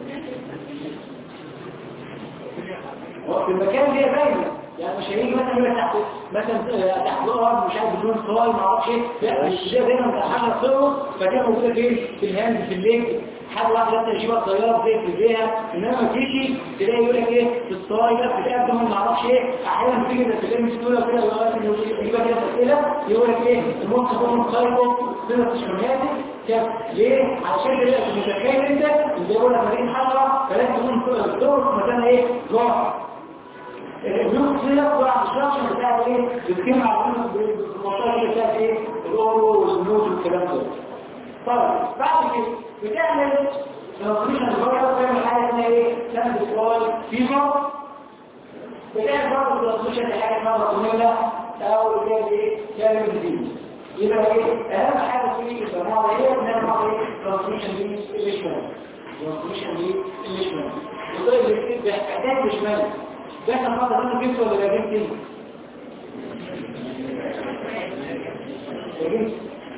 في المكان دي باينه يعني مش هيجي مثلا يقول تحت مثلا تحت الارض مش عارف بدون صاي ما اعرفش لا مش ده دايما بتاع حاجه صوره فكان موجوده فين في الهاند في الليل حاجه واحده انت تجيبها طياره زي في ايديها انما ما تيجي تلاقي يقول لك ايه في الصاي لا في الابدن ما اعرفش ايه احيانا تيجي انت تلاقي مسؤوله كده يجيبها كده اسئله يقول لك ايه المخ تكون مخالفه صله الشمالات ليه؟ عشان كده متخيل انت اللي يقول لك مريض حضره فلازم تكون الدور في مكان ايه؟ ظاهر البيوت دي يطلع الشخص بتاع ايه بتكلم على المنطقه اللي فيها ايه الاورو والسنوز والكلام ده طيب بعد كده بتعمل ترانسميشن بره بتعمل حاجه اسمها ايه تعمل سؤال فيفر بتعمل برضه ترانسميشن لحاجه اسمها بطنيه او بتعمل ايه تعمل جديد يبقى ايه اهم حاجه في المجموعه ايه بنعمل ايه ترانسميشن دي الاشمال الكوميشن دي اللي شمال وطيب الاكتيف بيحتاج شمال ده كان فاضل انا جبت ولا لا جبت جبت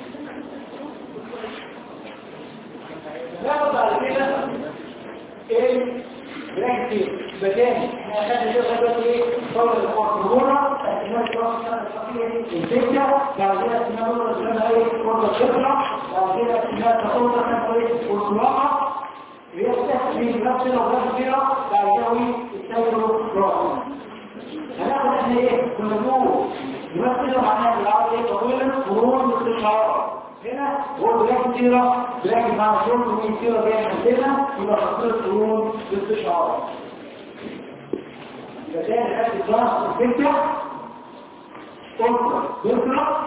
ناخد بعد كده ايه براكتي بداني احنا اخدنا كده دلوقتي ايه صور الكورونا احتمال الوقت الفكره بعد كده احتمال الوقت اللي ايه كورونا الخبره بعد كده احتمال تطور كان ايه والصراحه بيستخدم نفس الوظائف كده بعد كده يستخدموا راسه هناخد احنا ايه كنا بنقول نمثل معناها بالعربي ايه طويلا قرون باستشعار هنا هو بلاك كتيرة بلاك مع شرط من كتيرة زي عندنا يبقى خطير قرون باستشعار يبقى ده الحاجة الضغط الفكرة أسرة بكرة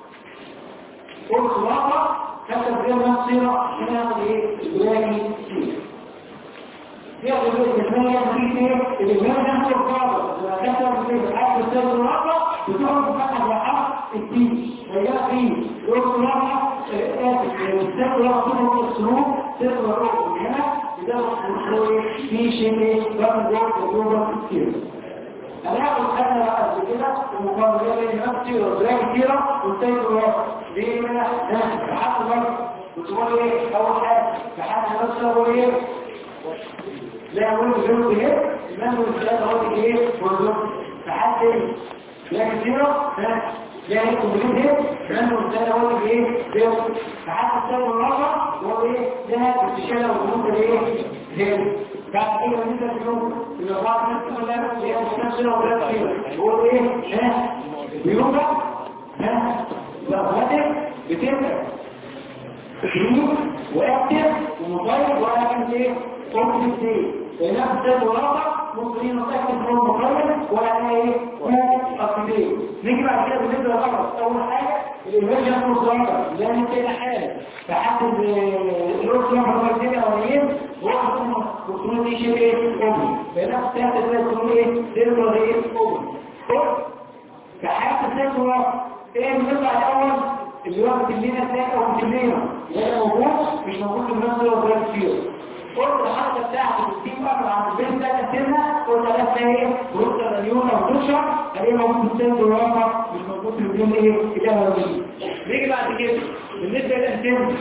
أسرة واقع كتب غير نفسيرة عشان ياخد ايه البلاكي كتير ياخد الجمعية في ايه الجمعية نفسه القابل لما كتب في الحاجة السيد الواقع بتقعد فتح لحق الدين فيجاء فيه يقول الواقع السيد الواقع تقول السلوك سيد الواقع هنا يدخل في شيء رقم جوه وجوه كتير هناخد خدنا بقى قبل كده المقارنة بين نفسي والبلاك كتيرة والسيد الواقع ليه منها ده لحد مرة بتقول ايه اول حاجة لحد نفسه هو ايه لا يقول الجنوب ايه المنه والثلاثة هو ايه والجنوب لحد ايه لا كتيرة ها لا يكون بجنوب ايه المنه والثلاثة هو ايه جنوب لحد الثالث والرابع هو ايه ده استشارة والجنوب ايه جنوب بعد كده بالنسبة للجنوب اللي بعض الناس تقول لك هي مستشارة ولا كتيرة هو ايه ها بيوجع ها لغتك بتبقى جنوب واكتب وموبايل ولكن ايه ممكن ايه لانها بتاعت الواقع ممكن هي نصيحة تكون مقرر ولا ايه اقليم نيجي بعد كده بالنسبة للغرض اول حاجة الانفيرجن مصدر لان كده حالة فحسب الروس لما بكتيريا اولين واحد منهم بكتيريا دي شيء ايه اومي لانها بتاعت الروس ايه سيلولر ايه اومي فحسب سيلولر الواقع ايه بنطلع الاول اللي هو بكلمة ثلاثة او بكلمة ده موجود مش موجود في الناس اللي هو كتير قلت الحركة بتاعته بتجيب بقى عند البنت ده كتيرها قلت لها ايه قلت الريون او تشرب هي موجود في السن الواقع مش موجود في البنت ايه الى دي نيجي بعد كده بالنسبة للانتين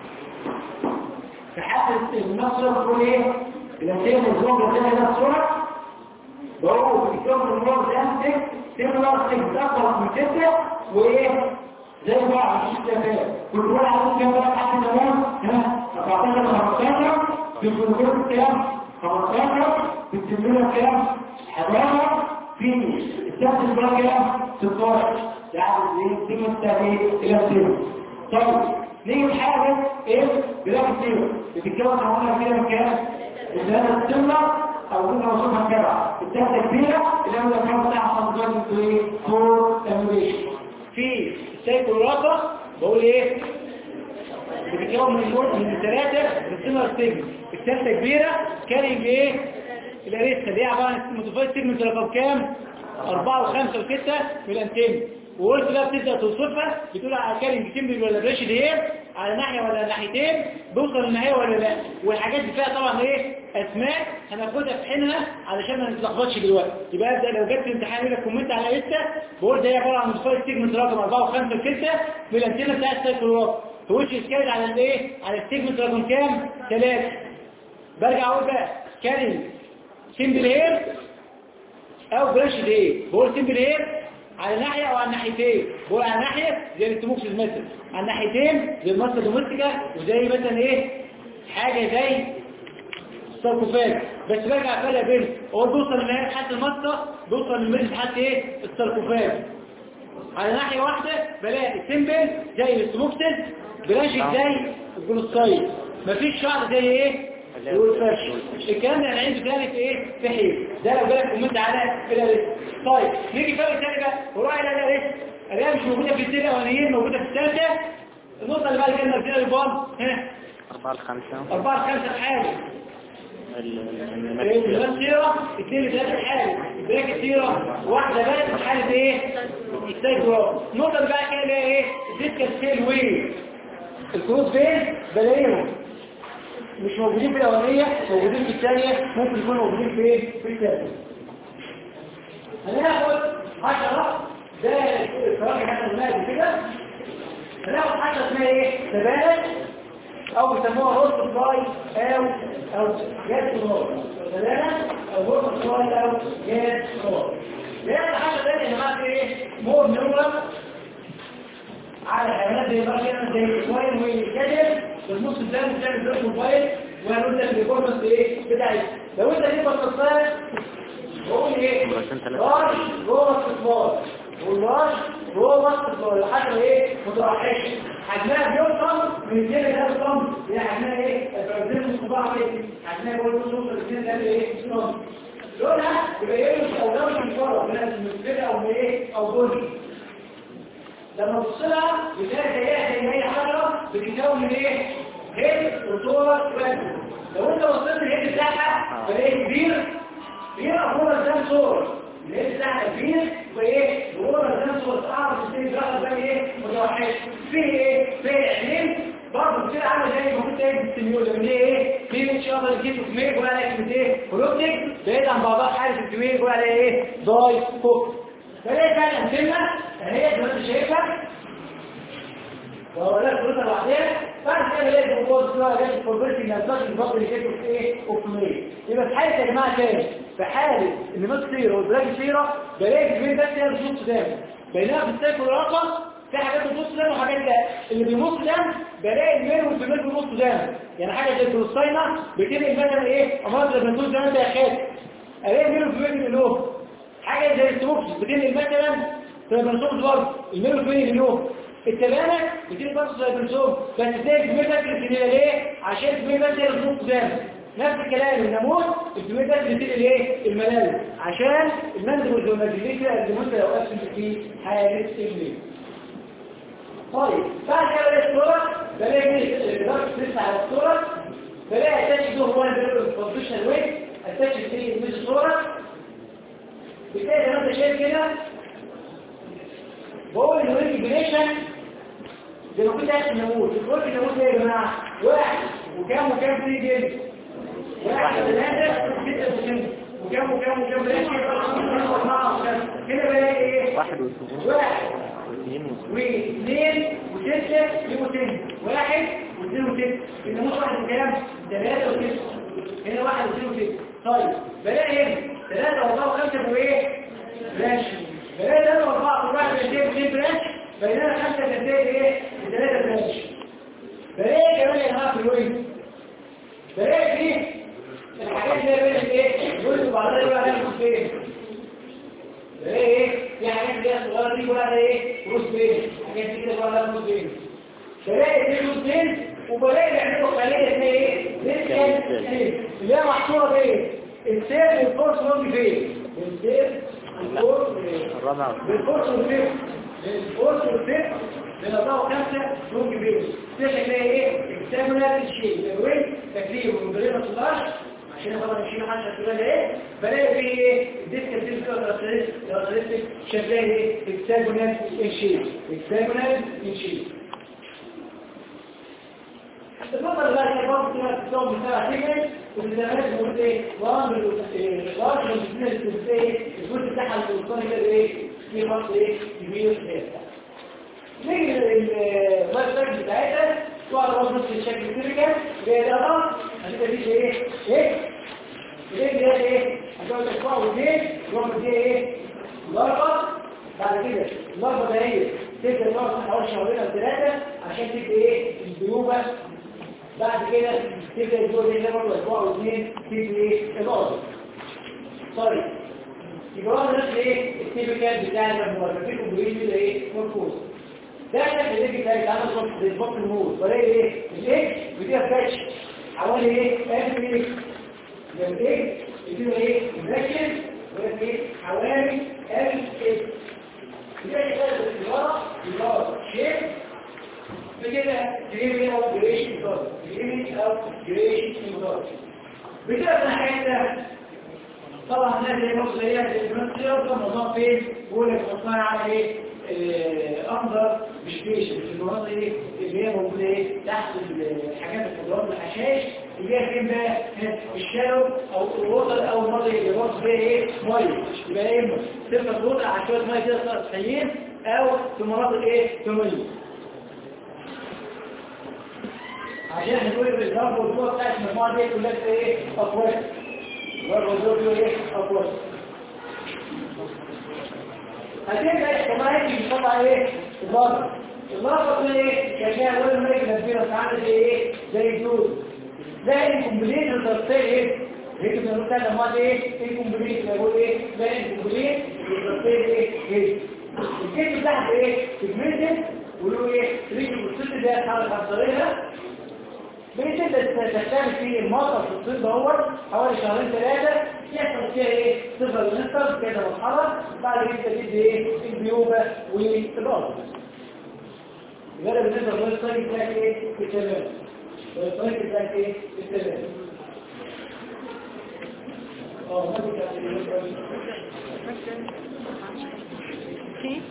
تحدث النصر تقول ايه الانتين الزوم بتاعي ده الصورة بقول في الكون النور ده امسك تملى تكتبط من ستة وايه زي بعض مش تفاهم كل واحد عاوز كام بقى حد زمان ها 14 15 في الجلوكوز كام 15 في التمرين كام 11 في السادس بقى كام 16 يعني ايه تيجي التاني الى السنة طيب نيجي حاجة ايه بلاك السنة بتتكون عمولها كده من كام الثلاثة السنة او كنا وصفها كده الثلاثة كبيرة اللي هو الكام بتاع 15 انتوا ايه فور اميشن في السيد الرابع بقول ايه بتتكون من الجزء من الثلاثة بالسمر سيجن الثالثة كبيرة كارينج ايه الاريستا دي عبارة عن متفايد سيجمنت رقم كام أربعة وخمسة وستة من الانتين وقلت بقى بتبدأ توصفها بتقول على كارينج تمبل ولا بريشد ايه على ناحية ولا ناحيتين بوصل للنهاية ولا لا والحاجات دي فيها طبعا ايه اسماء هناخدها في حينها علشان ما نتلخبطش دلوقتي يبقى ابدا لو جت في امتحان يقول لك كومنت على لسه بقول ده عباره عن متفايد سيجمنت رقم 4 و5 و6 بالانتينا بتاع السايكل واقع توش سكيل على الايه على السيجمنت رقم كام 3 برجع اقول بقى كارينج سيمبل هير او بريشد ايه بقول سيمبل هير على ناحية او على ناحيتين بقول على ناحية زي التموكسيس مثلا على ناحيتين زي المصر دومستيكا وزي مثلا ايه حاجة زي الساركوفاج بس برجع فرق بين هو بيوصل لنهاية حد المصة بيوصل لمريض حد ايه الساركوفاج على ناحية واحدة بلاقي السيمبل زي السموكسس براشد زي الجلوسايد مفيش شعر زي ايه والفرش الكلام ده العين بتاعي في ايه في حيل ده لو جالك كومنت على الاريس طيب نيجي فرق تاني بقى وراعي الاريس الاريس مش موجوده في السيره الاولانيين موجوده في الثالثه النقطه اللي بعد كده نرجع للبام ها أربعة الخمسة أربعة خمسة الحالي السيرة اثنين ثلاثة الحالي البراك السيرة واحدة بس في حالة ايه السيكورا النقطة اللي بقى كده اللي هي ايه الديسكال سيل ويل الكروس فين بلاقيهم مش موجودين في الاولانيه موجودين في الثانيه ممكن يكونوا موجودين في في الثالثه هناخد 10 ده الفراغ احنا قلناها كده هناخد 10 اسمها ايه تبادل او بيسموها روست فلاي او او جاز نور تبادل او روست فلاي او جاز نور لان حاجه ثانيه يا جماعه في ايه مور نيورال على حيوانات زي مثلا زي الكوين والكتل بالنص الثاني بتعمل زي الموبايل وهنقول لك الريكورنس ايه بتاعي لو انت جيت بصيت بقول ايه راش روبس سمول والراش روبس سمول الحجم ايه متوحش حجمها بيوصل من 200 ل 1000 طن هي حجمها ايه الفرزين الصباع كده حجمها بيقول توصل ل 200 ل ايه طن لونها يبقى ايه مش او ده مش مفرط من كده او من ايه او بني لما تبص لها بتلاقي زيها زي اي حجره بتتكون من ايه هيد وصوره وانت لو انت بصيت الهيد بتاعها بلاقي كبير كبير ابونا قدام صور الهيد بتاعها كبير وايه ابونا قدام صور تعرف تشتري بقى زي ايه متوحش فيه ايه فيه عينين برضه كتير عامل زي ما كنت قايل بالسيميول لما ليه ايه في ان شاء الله الكيس كميه يقول عليها كلمه ايه بروتك بعيد عن بعضها حاله الكميه يقول عليها ايه داي فوق فليه بقى الامثله هي زي ما انت شايفها وهو لا كلها لوحدها بعد كده لازم نقول اسمها جاي الكوربريتي نفسها الفضل اللي كانت في ايه اوبتيميه يبقى في حاله يا جماعه تاني في حاله ان مات سيره والبلاك سيره بلاقي كميه بس هي بتبص دم بينما في السيف والرقم في حاجات بتبص دم وحاجات لا اللي بيبص دم بلاقي الميل والفيميل بيبص دم يعني حاجه زي الفلسطينه بتنقل مثلا ايه امراض البنتوز زي ما انت يا خالد الاقي الميل والفيميل بينقلوهم حاجه زي السموكس بتنقل مثلا في البنتوز برضه الميل والفيميل بينقلوهم التبانة بتيجي برضه زي البنسوم بس ازاي الكمية بس الكمية ليه؟ عشان الكمية بس هي الصوت قدام نفس الكلام الناموس الكمية بس بتيجي ليه؟ الملل عشان المندل والمجلسة اللي ممكن لو أسفل في حالة إبلي طيب بعد كده بلاقي الصورة بلاقي الضغط لسه على الصورة بلاقي أتاتش ده هو البوزيشن ويت أتاتش في مش الصورة بتلاقي زي ما انت شايف كده بقول ان الانتجريشن زي ما كنت عايز نقول الكل نقول ايه يا جماعه واحد وكام وكام في جيم واحد ثلاثة ستة وسنة وكام وكام وكام بلاش كده بلاقي ايه واحد وسبعين واحد واثنين وسبعين واثنين وستة يبقوا سنة واحد واثنين وستة إذا مش واحد وكام ثلاثة وستة هنا واحد واثنين وستة طيب بلاقي هنا ثلاثة وأربعة وخمسة يبقوا ايه ماشي بلاقي ثلاثة وأربعة كل واحد يشتري اثنين برانش بينما خمسة تنتهي ايه بثلاثة برانش بلاقي كمان يا جماعة في الوين بلاقي فيه الحاجات اللي هي بين الايه جزء وبعدها يبقى عليها فين بلاقي ايه في حاجات اللي هي صغيرة دي ولا ايه روس بين حاجات دي كده ولا روس بين بلاقي في روس بين وبلاقي بيعملوا خلية اسمها ايه لسه اللي هي محصورة فين السير والفورس لونج فين السير والفورس الرابع بالفورس والفير بالفورس والفير بنضعه خمسة لونج فين ده شكلها ايه اكتامنا الشيء الوين تكليف ومدرسة صلاش عشان طبعا نشيل حاجة كده ايه بلاقي فيه ايه الديسك الديسك شكلها ايه اكتامنا الشيء اكتامنا الشيء النقطة اللي بعد كده برضه فيها التصور بتاع تيجي والتزامات بنقول ايه؟ وامر الغاش والبسنة الاستنسية الجزء بتاعها الوصاني كده ايه؟ في خط ايه؟ كبير ايه؟ نيجي لللايف سايكل بتاعتها تقع على نص الشكل التيبيكال اللي هي الأرض هتبقى دي ايه؟ ايه؟ ايه اللي هي ايه؟ هتقعد تقع واثنين يقعد دي ايه؟ ضربة بعد كده الضربة ده هي تبدأ تقعد حوالي شهرين أو ثلاثة عشان تبقى ايه؟ البيوبة بعد كده تبدأ الدور ده برضه اسبوع واثنين تبقى ايه؟ الأرض طيب يبقى هو نفس ايه؟ التيبيكال بتاع المورفيك وبريد كده ايه؟ مركوز ده شكل اللي بتاعي بتاع صوت زي البط الموز ولا ايه؟ الاكس بتبقى فاتش حوالي ايه؟ اف ايه؟ لما ايه؟ بتبقى ايه؟ انفكشن ولا ايه؟ حوالي اف ايه؟ يبقى كده السيارة يبقى شيب بكده تجيب او جريشن كارد تجيب او جريشن كارد بكده في حاجة طبعا الناس اللي مصر هي الانفلونسير ده موضوع فين بيقول لك مصنع على ايه اخضر مش بيش مش المناطق ايه اللي هي موجوده ايه تحت الحاجات الخضروات الحشاش اللي هي فين بقى الشالو او الوتر او الماضي اللي برضه فيها ايه ميه يبقى ايه اما تبقى الوتر على شويه ميه كده سيئين او في مناطق ايه ثمانيه عشان نقول الضرب والجوع بتاعت المجموعه دي كلها في ايه اقوال الضرب والجوع دي ايه اقوال هتبقى كمان هيجي بيطلع ايه الضرب الضرب ده ايه كشان ولا ملك كبيره عامل زي ايه زي الدود زي الكومبليت الضربتين ايه هيك بنقول كده ما دي ايه الكومبليت بقول ايه زي الكومبليت الضربتين ايه ايه الكيس بتاعت ايه سيجمنتد ولو ايه تريجي بالست ده حاول تحصلها بتبدا تشتغل في المطر في الصيف دوت حوالي شهرين ثلاثه يحصل فيها ايه صفر ونصف كده مرحله بعد كده تبتدي ايه البيوبه والارض يبقى بالنسبه للطريق بتاعك ايه التمام الطريق بتاعك ايه التمام اه ما في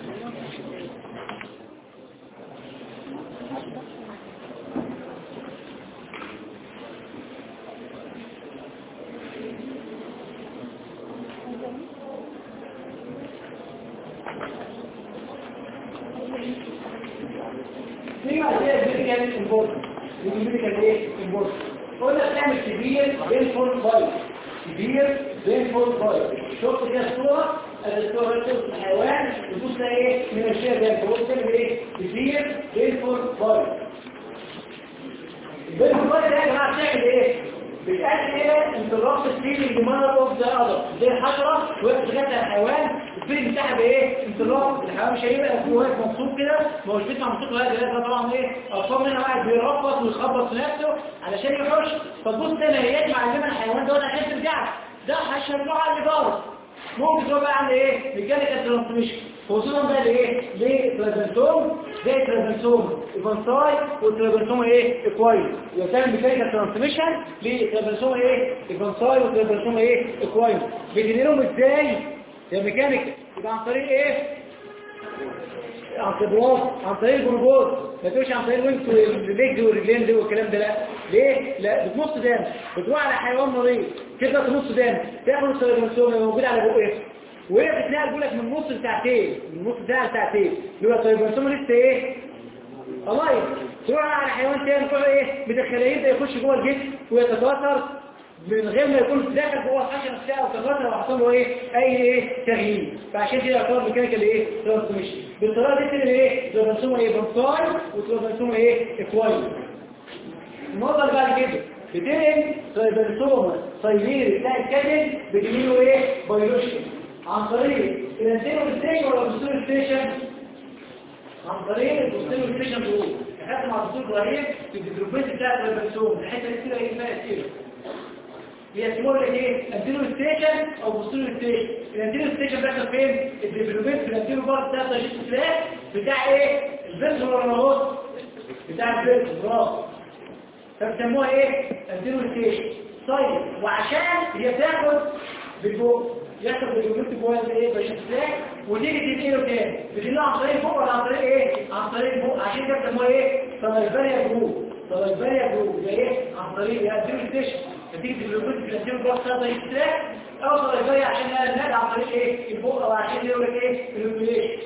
في بعد كده ميديكال امبورت ميديكال ايه امبورت قلنا بتعمل كبير بينفول بايت كبير بينفول بايت شفت كده الصوره الصوره بتوصف الحيوان بتبص ايه من الشيء ده بتبص ايه كبير بينفول بايت البينفول بايت ده يا جماعه بتعمل ايه بتأدي الى انطلاق الفيلينج مانر اوف ذا اذر زي الحشره وهي بتغذى الحيوان الفيلم بتاعها بايه انطلاق الحيوان مش هيبقى واقف مبسوط كده ما هوش بيسمع موسيقى ولا ده طبعا ايه اطفال منها قاعد بيرقص ويخبط في نفسه علشان يخش فتبص هنا هي معلمه الحيوان دوت عشان ترجع ده هيشربوه على الاداره ممكن تبقى بقى عند ايه ميكانيكال ترانسميشن خصوصا بقى لايه لترانزنتوم زي ترانزنتوم ايفانساي والترانزنتوم ايه اكوايل يبقى تعمل ميكانيكال ترانسميشن لترانزنتوم ايه ايفانساي والترانزنتوم ايه اكوايل بتنقلهم ازاي يا ميكانيكال يبقى عن طريق ايه عن طريق عن طريق الجروبات ما تقولش عن طريق الوينكس والليج والرجلين دي والكلام ده لا ليه لا بتنص دم بتروح على حيوان مريض تبدا تنص دم تاخد السيرفنسوم اللي موجود على بقك وهي بتلاقي بيقول لك من نص لساعتين من نص ساعه لساعتين يبقى السيرفنسوم لسه ايه الله تروح على حيوان تاني تروح ايه بدخليه يبدا يخش جوه الجسم ويتكاثر من غير ما يكون داخل جوه الحشره نفسها وتغطى وحصل له ايه اي ايه تغيير فعشان كده يعتبر ميكانيكال ايه ترانسميشن بالطريقه دي كده ايه ترانسوم ايه بنصاي وترانسوم ايه اكوايل النقطه اللي بعد كده بتنقل ترانسوم صيلير بتاع الكاتل بتجيله ايه بايولوجيكال عن طريق الانتيرو ستيشن ولا البوستيرو ستيشن عن طريق البوستيرو ستيشن دول اخدت مع الدكتور ابراهيم في الديفلوبمنت بتاع الترانسوم الحته دي كده ايه اسمها كتير يسموه لك ايه انتيرو ستيشن او بوستيرو ستيشن الانتيرو ستيشن بيحصل فين الديفلوبمنت في الانتيرو بارت بتاع تشخيص الفلاك بتاع ايه الفيرس ولا النهوض بتاع الفيرس برافو فبيسموها ايه انتيرو ستيشن طيب وعشان هي تاخد بالفوق يحصل بالجمهورية جوه ايه تشخيص الفلاك وتيجي تنقله تاني بتنقله عن طريق فوق ولا عن طريق ايه عن طريق فوق عشان كده بيسموها ايه طلبانيا جروب طلبانيا جروب زي ايه عن طريق الانتيرو ستيشن نتيجة الوجود في الانتيرو بلس هذا الاشتراك او طريقية عشان نادى عن طريق ايه الفوق او عشان يقول لك ايه الوكيليشن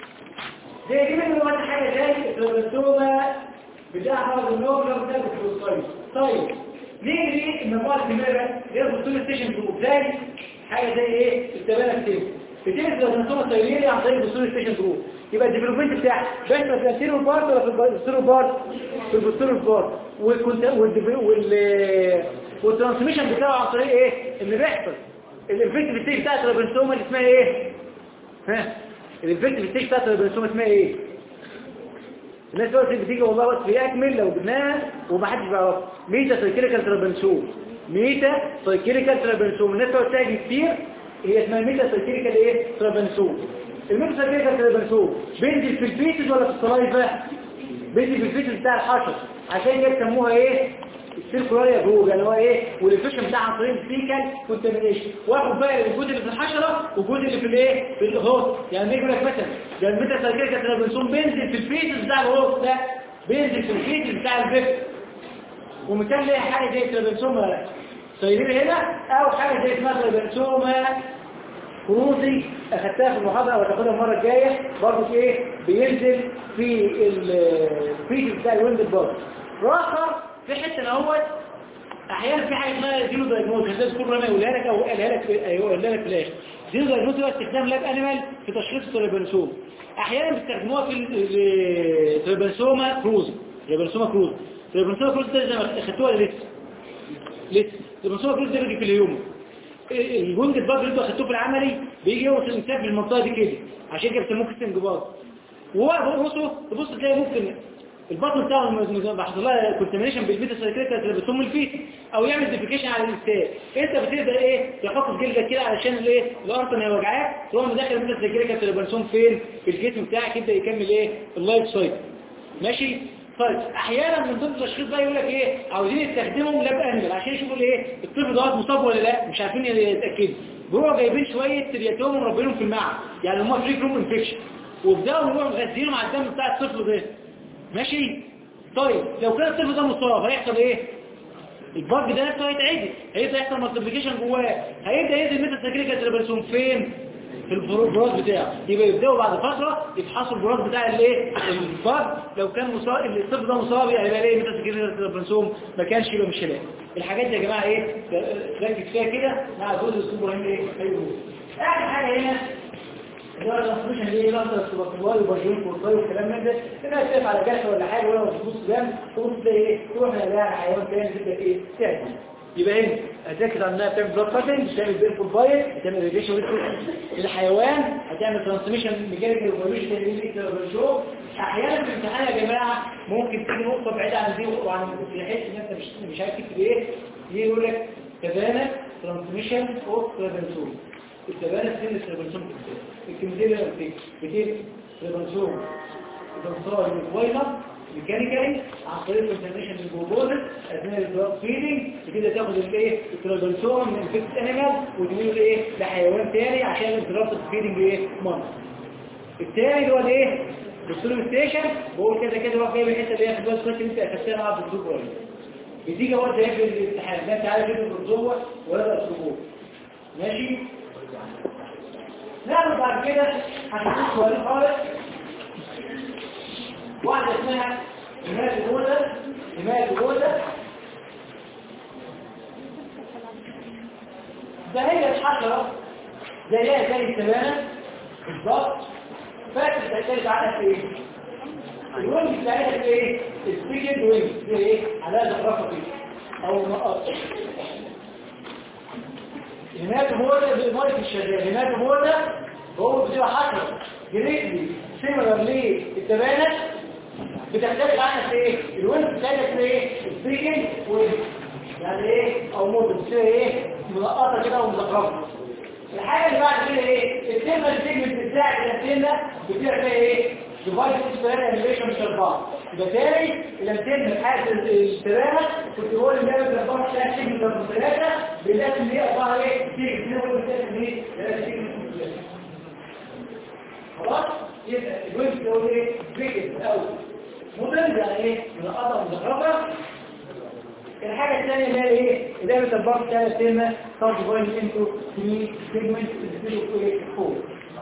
زي دي من وقت حاجة زي الكروماتوما بتاع مرض النوم لو بتاع الكروسايد طيب نيجي المجموعة الكبيرة هي البوستول ستيشن جروب زي حاجة زي ايه التبانة كتير بتيجي الكروماتوما سيليري عن طريق البوستول ستيشن جروب يبقى الديفلوبمنت بتاعها بس في الانتيرو بارت ولا في البوستيرو بارت في البوستيرو بارت والكونت وال والترانسميشن بتاعه عن طريق ايه اللي بيحصل الانفكتيف ستيج بتاعت الريبنسوما اللي اسمها ايه ها الانفكتيف ستيج بتاعت الريبنسوما اسمها ايه الناس دلوقتي بتيجي والله وقت بيكمل لو جبناها ومحدش بيعرفها ميتا سايكليكال ترابنسوم ميتا سايكليكال ترابنسوم الناس دلوقتي تاجي كتير هي اسمها ميتا سايكليكال ايه ترابنسوم الميتا سايكليكال ترابنسوم بينزل في الفيتس ولا في السلايفا بينزل في الفيتس بتاع الحشر عشان كده بيسموها ايه السيركولاريا جروج اللي هو ايه والانفكشن بتاع عن طريق الفيكال كونتامينيشن واخد بقى الجزء اللي في الحشره والجزء اللي في الايه في الهوست يعني يقول لك مثلا ده الميتا سايكليكال ترابنسوم بينزل في الفيتس بتاع الهوست ده بينزل في الفيتس بتاع الفيكتور ومثال ليها حاجه زي ترابنسوما سيرير هنا او حاجه زي اسمها ترابنسوما كروزي اخدتها في المحاضره او هتاخدها المره الجايه برضه ايه بينزل في الفيجن بتاع الويند بارد راخر في حته اهوت احيانا في حاجه اسمها زيرو دايجنوز هذا تكون رامي يقولها لك او قالها لك يقولها لك في الاخر زيرو دايجنوز هو استخدام لاب انيمال في تشخيص التريبانسوم احيانا بيستخدموها في التريبانسوما كروز تريبانسوما كروز تريبانسوما كروز ده زي ما اخدتوها لسه لسه تريبانسوما كروز ده بيجي في اليوم الجند الباب اللي انتوا اخدتوه في العملي بيجي يوصل الانسان في المنطقه دي كده عشان كده بيسموه كيس انجبار وهو بصوا تبص تلاقي ممكن البطن بتاعه بحصل لها كونتامينيشن بالبيتا سايكليكا اللي بتسم الفيت او يعمل ديفيكيشن على الانسان انت بتبدا ايه تحط في جلدك كده علشان الايه الارطن هي وجعاك تروح مدخل البيتا سايكليكا اللي بنسوم فين في الجسم بتاعك يبدا يكمل ايه اللايف سايكل ماشي طيب احيانا من ضمن التشخيص بقى يقول لك ايه عاوزين يستخدمهم لاب انيمال عشان يشوفوا الايه الطفل ده مصاب ولا لا مش عارفين يتاكدوا بيروحوا جايبين شويه ترياتوم ومربينهم في المعمل يعني هم فري روم انفكشن وبداوا يروحوا مغذينهم على الدم بتاع الطفل ده ماشي طيب لو كان الطفل ده مصاب هيحصل ايه البرج ده نفسه هيتعدي هيبدا يحصل مالتيبليكيشن جواه هيبدا ينزل ميتا ساكريكا تربلسون فين في البراز بتاعه يبقى يبداوا بعد فتره يفحصوا البراز بتاع الايه البرج لو كان مصاب الطفل ده مصاب يبقى ايه ميتا ساكريكا تربلسون ما كانش يبقى مش هلاقي الحاجات دي يا جماعه ايه ركز فيها كده مع جزء السوبر هنا ايه ايوه اخر حاجه هنا اللي هو الترانسميشن اللي هي لحظه السوبر وبرجين فورتاي والكلام من ده كده شايف على جرح ولا حاجه ولا تبص دم تبص تلاقي ايه تروح تلاقي حيوان تاني تبدا ايه تعدي يبقى هنا هتركز على انها بتعمل بلاد كاتنج بتعمل بيرفول بايت بتعمل ريديشن للحيوان هتعمل ترانسميشن ميكانيكال انفورميشن تاني احيانا في الامتحان يا جماعه ممكن تيجي نقطه بعيده عن دي وعن تحس ان انت مش مش عارف تكتب ايه يجي يقول لك كذلك ترانسميشن اوف ترانسميشن التبانة سن السيربنسوم الكلمتين اللي قلت بتيجي سيربنسوم بتنصار الفويلة ميكانيكالي عن طريق الكونتاميشن الجلوكوزس اثناء الدراج فيدنج بكده تاخد الايه الترانسوم من فيكس انيمال وتنقله لايه لحيوان تاني عشان الدراج فيدنج ايه مرض التاني اللي هو الايه بالسولوم ستيشن بقول كده كده روح جايب الحته اللي هي في البلاد كويس انت اخدتها مع الدكتور كويس بتيجي برضه ايه في الامتحان ده انت عارف ايه بالجوه ولا الاسلوب ماشي نعمل بعد كده هنشوف سؤال خالص واحدة اسمها حماية الجوزة حماية الجوزة ده هي الحشرة زيها زي السبانة بالظبط فاكر تعترف عنها في ايه؟ الوينج بتاعتها في ايه؟ السبيكد وينج في ايه؟ على هذا الرفقي او نقاط هناك موجة بالمايك الشغال هناك موجة هو بتبقى حشرة جريتلي سيميلر للتبانة بتختلف عنها في ايه؟ الوينج بتاعتها في ايه؟ السبيكنج وينج يعني ايه؟ او موجة بتصير ايه؟ ملقطة كده ومزخرفة الحاجة اللي بعد كده ايه؟ التيمة السيجمنت بتاعت الانتنة بتبقى فيها ايه؟ ديفايس سبيرال انيميشن مش اربعة يبقى تاني الانتنة بتاعت السبانة كنت بقول ان ده الاربعة بتاعت سيجمنت رقم ثلاثة بالذات اللي هي اربعة ايه؟ سيجمنت اللي هو بالذات اللي هي ثلاثة سيجمنت خلاص؟ يبقى الجزء ده هو ايه؟ بريكت او موديل يعني ايه؟ من القطع مزخرفة الحاجة الثانية اللي هي ايه؟ إدارة البعض بتاع السينما تارج بوينت انتو تمي سيجمنت تدخلوا في ايه؟ فوق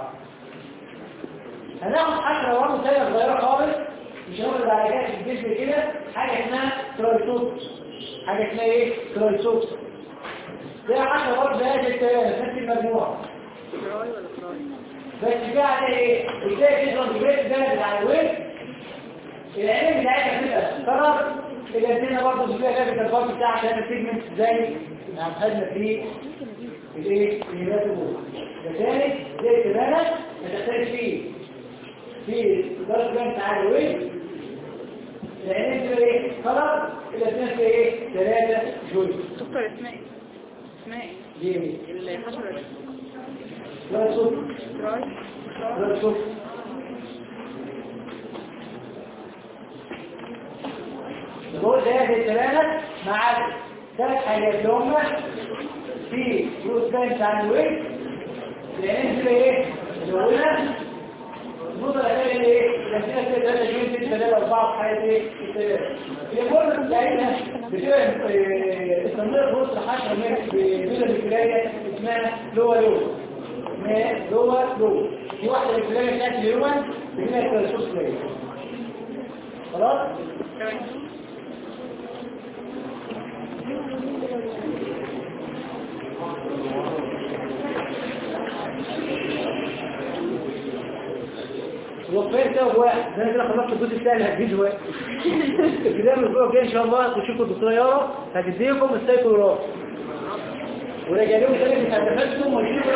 هناخد حشرة برضه ثانية صغيرة خالص مش هنقول على كده في الجسم كده حاجة اسمها كرايسوبس حاجة اسمها ايه؟ كرايسوبس ده حشرة برضه زي هذه الثلاثة نفس المجموعة فراي ولا فراي بس في عليها ايه؟ ازاي تضرب البيت ده بتاع الويب العين بتاعتها بتبقى قرر الانتنه برضه فيها جابت البارت بتاع عشان السيجمنت زي ما خدنا في الايه الهيلات الأولى لذلك زي الكمانة ما تختلف فيه في درجة كام بتاع الويب العينين بتبقى ايه قرر الانتنه فيها ايه ثلاثة جوي دكتور اسماء اسماء ليه الحشرة دي لا صوت فراي لا صوت بقول هذه الثلاثة مع ثلاث حاجات اللي هم في جروس بانش عن الويت لان في ايه؟ الأولى النقطة الأخيرة ايه؟ الأسئلة كده ثلاثة جيل ست ثلاثة أربعة في حياة ايه؟ الثلاثة. هي كل بتاعتنا بتبقى استمرار في وسط الحشرة بيجوزة بالكلاية اسمها لوا لوا. اسمها لوا لوا. دي واحدة بالكلاية بتاعت اليومن بتبقى الترسوس كلاية. خلاص؟ وفين كده واحد ده انا كده خلصت الجزء الثاني هتجيز واحد الكلام الاسبوع الجاي ان شاء الله تشوفوا الدكتوره يارا هتديكم السايكولوجي ورجالين تاني مش هتفشتم ويشوفوا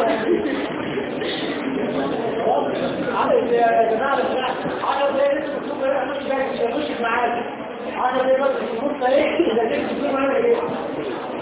عدد يا جماعه عدد زي لسه الدكتور مش جاي مش هيخش معاك عدد زي بس النص ايه اذا جبت الدكتور معاك ايه